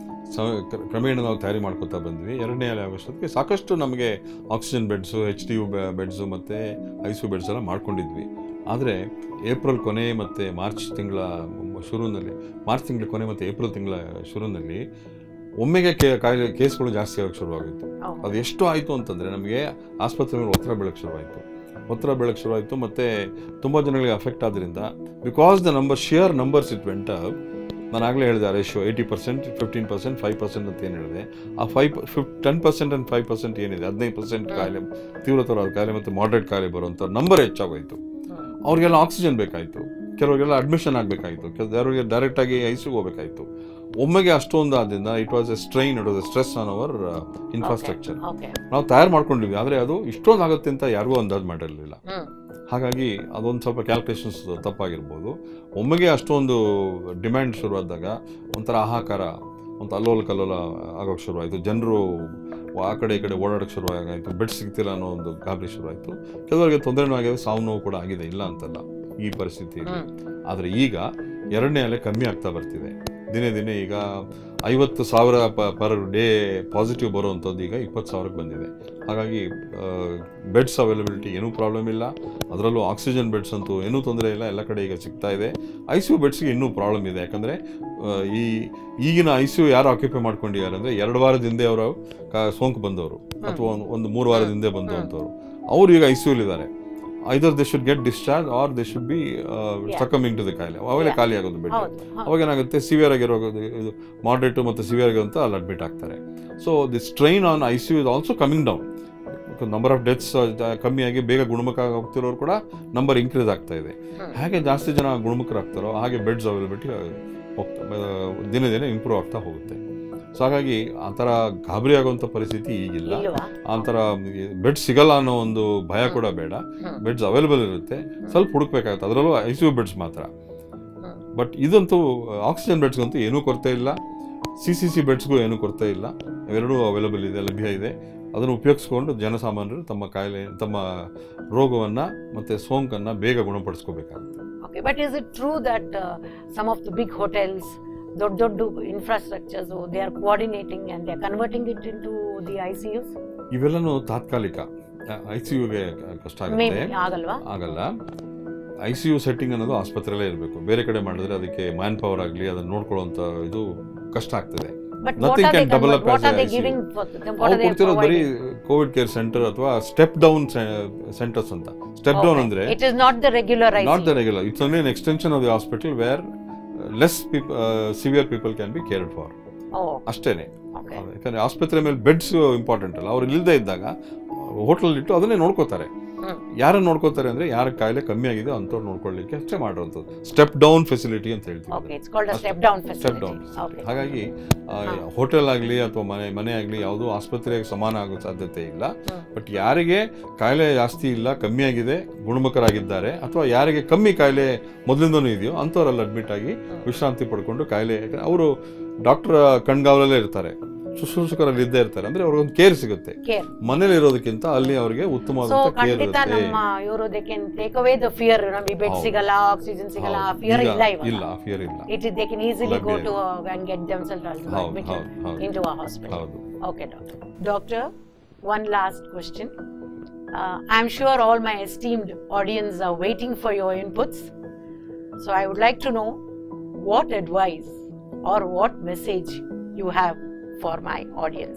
B: ಕ್ರಮೇಣ ನಾವು ತಯಾರಿ ಮಾಡ್ಕೊತಾ ಬಂದ್ವಿ ಎರಡನೇ ಎಲೆ ಆಗೋಷ್ಟೊತ್ತಿಗೆ ಸಾಕಷ್ಟು ನಮಗೆ oxygen beds H D U beds ಮತ್ತು ಐ ಸಿ ಯು ಬೆಡ್ಸ್ ಎಲ್ಲ ಮಾಡ್ಕೊಂಡಿದ್ವಿ ಆದರೆ ಏಪ್ರಿಲ್ ಕೊನೆ ಮತ್ತು ಮಾರ್ಚ್ ತಿಂಗಳ ಶುರುವಿನಲ್ಲಿ ಮಾರ್ಚ್ ತಿಂಗಳ ಕೊನೆ ಮತ್ತು ಏಪ್ರಿಲ್ ತಿಂಗಳ ಶುರುವಿನಲ್ಲಿ ಒಮ್ಮೆಗೆ ಕೇ ಕಾಯಿಲೆ ಕೇಸ್ಗಳು ಜಾಸ್ತಿ ಆಗೋಕ್ಕೆ ಶುರುವಾಗಿತ್ತು ಅದು ಎಷ್ಟು ಆಯಿತು ಅಂತಂದರೆ ನಮಗೆ ಆಸ್ಪತ್ರೆ ಮೇಲೆ ಒತ್ತಡ ಬೀಳಕ್ಕೆ ಶುರುವಾಯಿತು ಒತ್ತಡ ಬೀಳಕ್ಕೆ ಶುರುವಾಯಿತು ಮತ್ತು ತುಂಬ ಜನಗಳಿಗೆ ಅಫೆಕ್ಟ್ ಆದ್ದರಿಂದ because the number sheer numbers it went ನಾನು ಆಗಲೇ ಹೇಳಿದೆ ratio eighty percent fifteen percent five percent ಅಂತ ಏನು ಹೇಳಿದೆ ಆ five fifteen percent and five percent ಏನಿದೆ ಹದಿನೈದು ಪರ್ಸೆಂಟ್ ಕಾಯಿಲೆ ತೀವ್ರತರವಾದ ಕಾಯಿಲೆ ಮತ್ತು ಮಾಡ್ರೇಟ್ ಕಾಯಿಲೆ ಬರುವಂಥ ನಂಬರ್ ಹೆಚ್ಚಾಗೋಯ್ತು ಅವ್ರಿಗೆಲ್ಲ ಆಕ್ಸಿಜನ್ ಬೇಕಾಯಿತು ಕೆಲವರಿಗೆಲ್ಲ ಅಡ್ಮಿಷನ್ ಆಗಬೇಕಾಯಿತು ಕೆಲವರಿಗೆ ಡೈರೆಕ್ಟಾಗಿ ಐಸಿಗೆ ಹೋಗಬೇಕಾಯಿತು ಒಮ್ಮೆಗೆ ಅಷ್ಟೊಂದು ಆದ್ದರಿಂದ it was a strain it was a stress on our infrastructure
A: okay
B: ನಾವು ತಯಾರು ಮಾಡ್ಕೊಂಡಿದ್ವಿ ಆದರೆ ಅದು ಇಷ್ಟೊಂದು ಆಗುತ್ತೆ ಅಂತ ಯಾರಿಗೂ ಅಂದಾಜು ಮಾಡಿರಲಿಲ್ಲ
A: ಹ್ಮ್
B: ಹಾಗಾಗಿ ಅದೊಂದು ಸ್ವಲ್ಪ ಕ್ಯಾಲ್ಕುಲೇಷನ್ಸ್ ತಪ್ಪಾಗಿರ್ಬೋದು ಒಮ್ಮೆಗೆ ಅಷ್ಟೊಂದು ಡಿಮ್ಯಾಂಡ್ ಶುರುವಾದಾಗ ಒಂಥರ ಹಾಹಾಕಾರ ಒಂದು ಅಲ್ಲೋಲ ಕಲ್ಲೋಲ ಆಗೋಕ್ಕೆ ಶುರುವಾಯಿತು ಜನರು ಆ ಕಡೆ ಈ ಕಡೆ ಓಡಾಡೋಕ್ಕೆ ಶುರುವಾಗಾಯಿತು ಬೆಡ್ ಸಿಗ್ತಿಲ್ಲ ಅನ್ನೋ ಒಂದು ಗಾಬರಿ ಶುರುವಾಯಿತು ಕೆಲವರಿಗೆ ತೊಂದರೆನೂ ಆಗಿದೆ ಸಾವು ನೋವು ಕೂಡ ಆಗಿದೆ ಇಲ್ಲ ಅಂತಲ್ಲ ಈ ಪರಿಸ್ಥಿತಿಯಲ್ಲಿ
A: ಹ್ಮ್.
B: ಆದರೆ ಈಗ ಎರಡನೇ ಅಲೆ ಕಮ್ಮಿ ಆಗ್ತಾ ಬರ್ತಿದೆ ದಿನೇ ದಿನೇ ಈಗ ಐವತ್ತು ಸಾವಿರ ಪರ್ ಡೇ ಪಾಸಿಟಿವ್ ಬರುವಂಥದ್ದು ಈಗ ಇಪ್ಪತ್ತು ಸಾವಿರಕ್ಕೆ ಬಂದಿದೆ ಹಾಗಾಗಿ ಬೆಡ್ಸ್ ಅವೈಲಬಿಲಿಟಿ ಏನೂ ಪ್ರಾಬ್ಲಮ್ ಇಲ್ಲ ಅದರಲ್ಲೂ ಆಕ್ಸಿಜನ್ ಬೆಡ್ಸ್ ಅಂತೂ ಏನೂ ತೊಂದರೆ ಇಲ್ಲ ಎಲ್ಲ ಕಡೆ ಈಗ ಸಿಗ್ತಾ ಇದೆ ಐ ಸಿ ಯು ಬೆಡ್ಸ್ಗೆ ಇನ್ನೂ ಪ್ರಾಬ್ಲಮ್ ಇದೆ ಯಾಕಂದರೆ ಈ ಈಗಿನ ಐ ಸಿ ಯು ಯಾರು ಆಕ್ಯುಪೈ ಮಾಡ್ಕೊಂಡಿದ್ದಾರೆ ಅಂದರೆ ಎರಡು ವಾರದ ಹಿಂದೆ ಅವರು ಕ ಸೋಂಕು ಬಂದವರು ಅಥವಾ ಒಂದು- ಒಂದು ಮೂರು ವಾರದ ಹಿಂದೆ ಬಂದಂಥವ್ರು ಅವರು ಈಗ ಐ ಸಿ ಯುಲಿದ್ದಾರೆ either they should get discharge or they should be succumbing to the ಕಾಯಿಲೆ ಅವೆಲ್ಲ
A: Yeah.
B: ಖಾಲಿ ಆಗೋದು ಬೆಡ್
A: ಹೌದು ಹೌದು.
B: ಅವಾಗ ಏನಾಗುತ್ತೆ ಸಿವಿಯರ್ ಆಗಿರೋ ಇದು ಮಾಡ್ರೇಟು ಮತ್ತು ಸಿವಿಯರ್ ಆಗಿರೋಂಥ ಅಲ್ಲಿ ಅಡ್ಮಿಟ್ ಆಗ್ತಾರೆ so the strain on I C U is also coming down number of deaths ಕಮ್ಮಿಯಾಗಿ ಬೇಗ ಗುಣಮುಖ ಹೋಗ್ತಿರೋರು ಕೂಡ ನಂಬರ್ ಇನ್ಕ್ರೀಸ್ ಆಗ್ತಾ ಇದೆ
A: ಹ್ಮ್.
B: ಹಾಗೆ ಜಾಸ್ತಿ ಜನ ಗುಣಮುಖರಾಗ್ತಾರೋ ಹಾಗೆ ಬೆಡ್ಸ್ ಅವೈಲಬಿಲಿಟಿ ಹೋಗ್ತಾ ಆ, ದಿನೇ ದಿನೇ ಇಂಪ್ರೂವ್ ಆಗ್ತಾ ಹೋಗುತ್ತೆ ಸೊ ಹಾಗಾಗಿ ಆ ಥರ ಗಾಬರಿ ಆಗುವಂಥ ಪರಿಸ್ಥಿತಿ ಈಗಿಲ್ಲ
A: ಇಲ್ವಾ
B: ಆ ಥರ ಬೆಡ್ ಸಿಗಲ್ಲ ಅನ್ನೋ ಒಂದು ಭಯ ಕೂಡ ಬೇಡ
A: ಹ್ಮ್.
B: ಬೆಡ್ಸ್ ಅವೈಲೇಬಲ್ ಇರುತ್ತೆ ಸ್ವಲ್ಪ ಹುಡುಕ್ಬೇಕಾಗುತ್ತೆ ಅದರಲ್ಲೂ ಐ ಸಿ ಯು ಬೆಡ್ಸ್ ಮಾತ್ರ
A: ಹ್ಮ್.
B: ಬಟ್ ಇದಂತೂ ಆಕ್ಸಿಜನ್ ಬೆಡ್ಸ್ಗಂತೂ ಏನೂ ಕೊರತೆ ಇಲ್ಲ ಸಿ ಸಿ ಸಿ ಬೆಡ್ಸ್ಗೂ ಏನೂ ಕೊರತೆ ಇಲ್ಲ ಇವೆರಡೂ ಅವೈಲೇಬಲ್ ಇದೆ ಲಭ್ಯ ಇದೆ ಅದನ್ನು ಉಪಯೋಗಿಸ್ಕೊಂಡು ಜನಸಾಮಾನ್ಯರು ತಮ್ಮ ಕಾಯಿಲೆ ತಮ್ಮ ರೋಗವನ್ನು ಮತ್ತು ಸೋಂಕನ್ನು ಬೇಗ ಗುಣಪಡಿಸ್ಕೋಬೇಕಾಗುತ್ತೆ
A: okay but is it true that some of the big hotels ದೊಡ್ಡ ದೊಡ್ಡ infrastructures they are coordinating and they are converting it into the I C Us
B: ಇವೆಲ್ಲನೂ ತಾತ್ಕಾಲಿಕ ಐ ಸಿ ಯುಗೆ ಕಷ್ಟ
A: ಮೇ
B: ಆಗುತ್ತೆ
A: ಬಿ ಆಗಲ್ವಾ
B: ಆಗಲ್ಲ ಐ ಸಿ ಯು ಸೆಟ್ಟಿಂಗ್ ಅನ್ನೋದು ಆಸ್ಪತ್ರೆಯಲ್ಲೇ ಇರಬೇಕು ಬೇರೆ ಕಡೆ ಮಾಡಿದ್ರೆ ಅದಕ್ಕೆ ಮ್ಯಾನ್ ಪವರ್ ಆಗಲಿ ಅದನ್ನು ನೋಡ್ಕೊಳ್ಳೋಂಥ ಇದು ಕಷ್ಟ ಆಗ್ತದೆ
A: but
B: Nothing
A: what are
B: can
A: they
B: develop
A: what
B: as
A: are they
B: a ICU.
A: Giving what
B: ಅವ್ರು
A: ಆರ್ ದೇ
B: ಕೊಡ್ತಿರೋದು ಬರೀ ಕೋವಿಡ್ ಕೇರ್ ಸೆಂಟರ್ ಅಥವಾ ಸ್ಟೆಪ್ ಡೌನ್ ಸೆಂಟರ್ಸ್ ಅಂತ ಸ್ಟೆಪ್ ಡೌನ್ ಅಂದ್ರೆ
A: it is not the regular I
B: not the regular it's only an extension of the hospital where less people severe people can be cared for
A: ಓ
B: ಅಷ್ಟೇನೆ
A: okay
B: ಯಾಕಂದ್ರೆ ಆಸ್ಪತ್ರೆ ಮೇಲೆ beds important ಅಲ್ಲ ಅವ್ರು ಇಲ್ಲದೆ ಇದ್ದಾಗ ಹೋಟೆಲ್ ಇಟ್ಟು ಅದನ್ನೇ ನೋಡ್ಕೋತಾರೆ
A: ಹ್ಮ್.
B: ಯಾರನ್ನ ನೋಡ್ಕೋತಾರೆ ಅಂದ್ರೆ ಯಾರ ಕಾಯಿಲೆ ಕಮ್ಮಿ ಆಗಿದೆ ಅಂಥವ್ರು ನೋಡ್ಕೊಳ್ಳಿಕ್ಕೆ ಅಷ್ಟೇ ಮಾಡಿರೋಂಥದ್ದು ಸ್ಟೆಪ್ ಡೌನ್ ಫೆಸಿಲಿಟಿ ಅಂತ ಹೇಳ್ತೀವಿ
A: ಓಕೆ
B: ಅದನ್ನ.
A: It's called a step down
B: step down
A: okay
B: ಹಾಗಾಗಿ
A: ಹಾ.
B: ಹೋಟೆಲ್ ಆಗಲಿ ಅಥವಾ ಮನೆ ಮನೆ ಆಗಲಿ ಯಾವುದೂ ಆಸ್ಪತ್ರೆಗೆ ಸಮಾನ ಆಗೋ ಸಾಧ್ಯತೆ ಇಲ್ಲ
A: ಹ್ಮ್.
B: ಬಟ್ ಯಾರಿಗೆ ಕಾಯಿಲೆ ಜಾಸ್ತಿ ಇಲ್ಲ ಕಮ್ಮಿ ಆಗಿದೆ ಗುಣಮುಖರಾಗಿದ್ದಾರೆ ಅಥವಾ ಯಾರಿಗೆ ಕಮ್ಮಿ ಕಾಯಿಲೆ ಮೊದಲಿಂದನೂ ಇದೆಯೋ ಅಂಥವರಲ್ಲಿ ಅಡ್ಮಿಟ್ ಆಗಿ ವಿಶ್ರಾಂತಿ ಪಡ್ಕೊಂಡು ಕಾಯಿಲೆ ಅವರು ಡಾಕ್ಟರ್ ಕಣ್ಗಾವಲಲ್ಲೇ ಇರ್ತಾರೆ ಶುಶ್ರೂಷಕರಲ್ಲಿ ಇದ್ದೇ ಇರ್ತಾರೆ ಅಂದ್ರೆ ಅವ್ರಿಗೊಂದು ಕೇರ್ ಸಿಗುತ್ತೆ
A: ಕೇರ್
B: ಮನೇಲಿ ಇರೋದಕ್ಕಿಂತ ಅಲ್ಲಿ ಅವರಿಗೆ
A: ಸೊ
B: ಉತ್ತಮವಾದಂತ ಕೇರ್
A: ಖಂಡಿತ
B: ಇರುತ್ತೆ
A: ನಮ್ಮ ಇವರು they can take away the fear ನಮಗೆ ಬೆಡ್
B: ಹೌದು.
A: ಸಿಗಲ್ಲ ಆಕ್ಸಿಜನ್ ಸಿಗಲ್ಲ
B: ಹೌದು.
A: ಫಿಯರ್
B: ಈಗ
A: ಇಲ್ಲ
B: ಇಲ್ಲ
A: ಇವಾಗ
B: ಫಿಯರ್ ಇಲ್ಲ
A: it is they can easily go
B: ಲಭ್ಯ
A: ಟು ಅಂಡ್ ಗೆಟ್ ದೆಮ್ಸೆಲ್ಸ್
B: ಹೌದು
A: ಅಡ್ಮಿಟೆಡ್
B: ಹೌದು ಹೌದು
A: into a hospital
B: ಹೌದು
A: Okay, doctor. Doctor, one last question. Uh, I'm sure all my esteemed audience are waiting for your inputs. So I would like to know what advice or what message you have for my audience.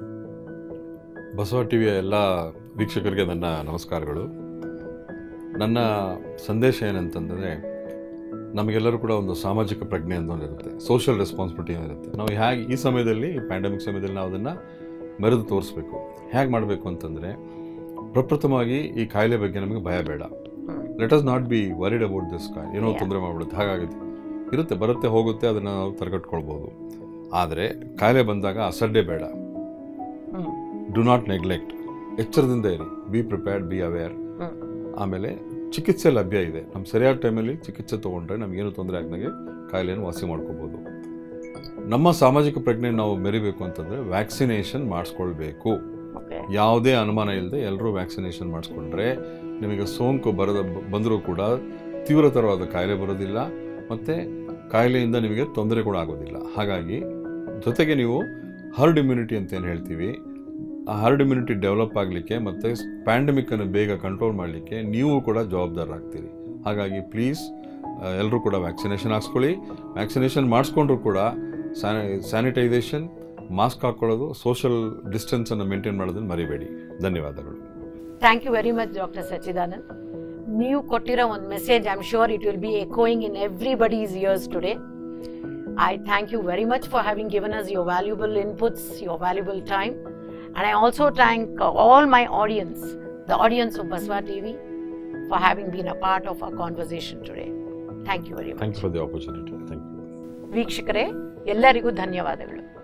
B: Basava ಟಿವಿಯ ಎಲ್ಲ ವೀಕ್ಷಕರಿಗೆ ನನ್ನ ನಮಸ್ಕಾರಗಳು ನನ್ನ ಸಂದೇಶ ಏನಂತಂದರೆ ನಮಗೆಲ್ಲರೂ ಕೂಡ ಒಂದು ಸಾಮಾಜಿಕ ಪ್ರಜ್ಞೆ ಅಂತ ಒಂದು ಇರುತ್ತೆ ಸೋಷಿಯಲ್ ರೆಸ್ಪಾನ್ಸಿಬಿಲಿಟಿ ಇರುತ್ತೆ ನಾವು ಹೇಗೆ ಈ ಸಮಯದಲ್ಲಿ ಪ್ಯಾಂಡಮಿಕ್ ಸಮಯದಲ್ಲಿ ನಾವು ಅದನ್ನು ಮೆರೆದು ತೋರಿಸ್ಬೇಕು ಹೇಗೆ ಮಾಡಬೇಕು ಅಂತಂದರೆ ಪ್ರಪ್ರಥಮವಾಗಿ ಈ ಕಾಯಿಲೆ ಬಗ್ಗೆ ನಮಗೆ ಭಯ ಬೇಡ
A: Hmm.
B: Let us not be worried about this ಕಾಯ್ ಏನೋ
A: Yeah.
B: ತೊಂದರೆ ಮಾಡ್ಬಿಡುತ್ತೆ ಹಾಗಾಗುತ್ತೆ ಇರುತ್ತೆ ಬರುತ್ತೆ ಹೋಗುತ್ತೆ ಅದನ್ನು ನಾವು ತಡೆಗಟ್ಕೊಳ್ಬೋದು ಆದರೆ ಕಾಯಿಲೆ ಬಂದಾಗ ಅಸಡ್ಡೆ ಬೇಡ
A: Hmm.
B: ಡು ನಾಟ್ ನೆಗ್ಲೆಕ್ಟ್ ಎಚ್ಚರದಿಂದ ಇರಿ be prepared be aware
A: Hmm.
B: ಆಮೇಲೆ ಚಿಕಿತ್ಸೆ ಲಭ್ಯ ಇದೆ ನಮ್ಮ ಸರಿಯಾದ ಟೈಮಲ್ಲಿ ಚಿಕಿತ್ಸೆ ತೊಗೊಂಡ್ರೆ ನಮಗೇನು ತೊಂದರೆ ಆಗ್ದಂಗೆ ಕಾಯಿಲೆಯನ್ನು ವಾಸಿ ಮಾಡ್ಕೋಬೋದು ನಮ್ಮ ಸಾಮಾಜಿಕ ಪ್ರಜ್ಞೆ ನಾವು ಮೆರಿಬೇಕು ಅಂತಂದರೆ ವ್ಯಾಕ್ಸಿನೇಷನ್ ಮಾಡಿಸ್ಕೊಳ್ಬೇಕು
A: Okay.
B: ಯಾವುದೇ ಅನುಮಾನ ಇಲ್ಲದೆ ಎಲ್ಲರೂ ವ್ಯಾಕ್ಸಿನೇಷನ್ ಮಾಡಿಸ್ಕೊಂಡ್ರೆ ನಿಮಗೆ ಸೋಂಕು ಬರದ ಬಂದರೂ ಕೂಡ ತೀವ್ರತರವಾದ ಕಾಯಿಲೆ ಬರೋದಿಲ್ಲ ಮತ್ತು ಕಾಯಿಲೆಯಿಂದ ನಿಮಗೆ ತೊಂದರೆ ಕೂಡ ಆಗೋದಿಲ್ಲ ಹಾಗಾಗಿ ಜೊತೆಗೆ ನೀವು ಹರ್ಡ್ ಇಮ್ಯುನಿಟಿ ಅಂತ ಏನು ಹೇಳ್ತೀವಿ ಆ ಹರ್ಡ್ ಇಮ್ಯುನಿಟಿ ಡೆವಲಪ್ ಆಗಲಿಕ್ಕೆ ಮತ್ತು ಪ್ಯಾಂಡಮಿಕ್ಕನ್ನು ಬೇಗ ಕಂಟ್ರೋಲ್ ಮಾಡಲಿಕ್ಕೆ ನೀವು ಕೂಡ ಜವಾಬ್ದಾರರಾಗ್ತೀರಿ ಹಾಗಾಗಿ ಪ್ಲೀಸ್ ಎಲ್ಲರೂ ಕೂಡ ವ್ಯಾಕ್ಸಿನೇಷನ್ ಹಾಕ್ಸ್ಕೊಳ್ಳಿ ವ್ಯಾಕ್ಸಿನೇಷನ್ ಮಾಡಿಸ್ಕೊಂಡ್ರು ಕೂಡ ಸ್ಯಾನಿಟೈಸೇಷನ್ ಮಾಸ್ಕ್ ಹಾಕ್ಕೊಳ್ಳೋದು ಸೋಷಿಯಲ್ ಡಿಸ್ಟೆನ್ಸನ್ನು ಮೇಂಟೈನ್ ಮಾಡೋದನ್ನು ಮರಿಬೇಡಿ ಧನ್ಯವಾದಗಳು
A: Thank you very much, Dr. Sachidanand. ನೀವು ಕೊಟ್ಟಿರೋ ಒಂದು message I am sure it will be echoing in everybody's ears today I thank you very much for having given us your valuable inputs, your valuable time. And I also thank uh, all my audience, the audience of Baswa TV, for having been a part of our conversation today. Thank you very much.
B: Thank you for the opportunity thank you
A: ವೀಕ್ಷಕರೇ ಎಲ್ಲರಿಗೂ ಧನ್ಯವಾದಗಳು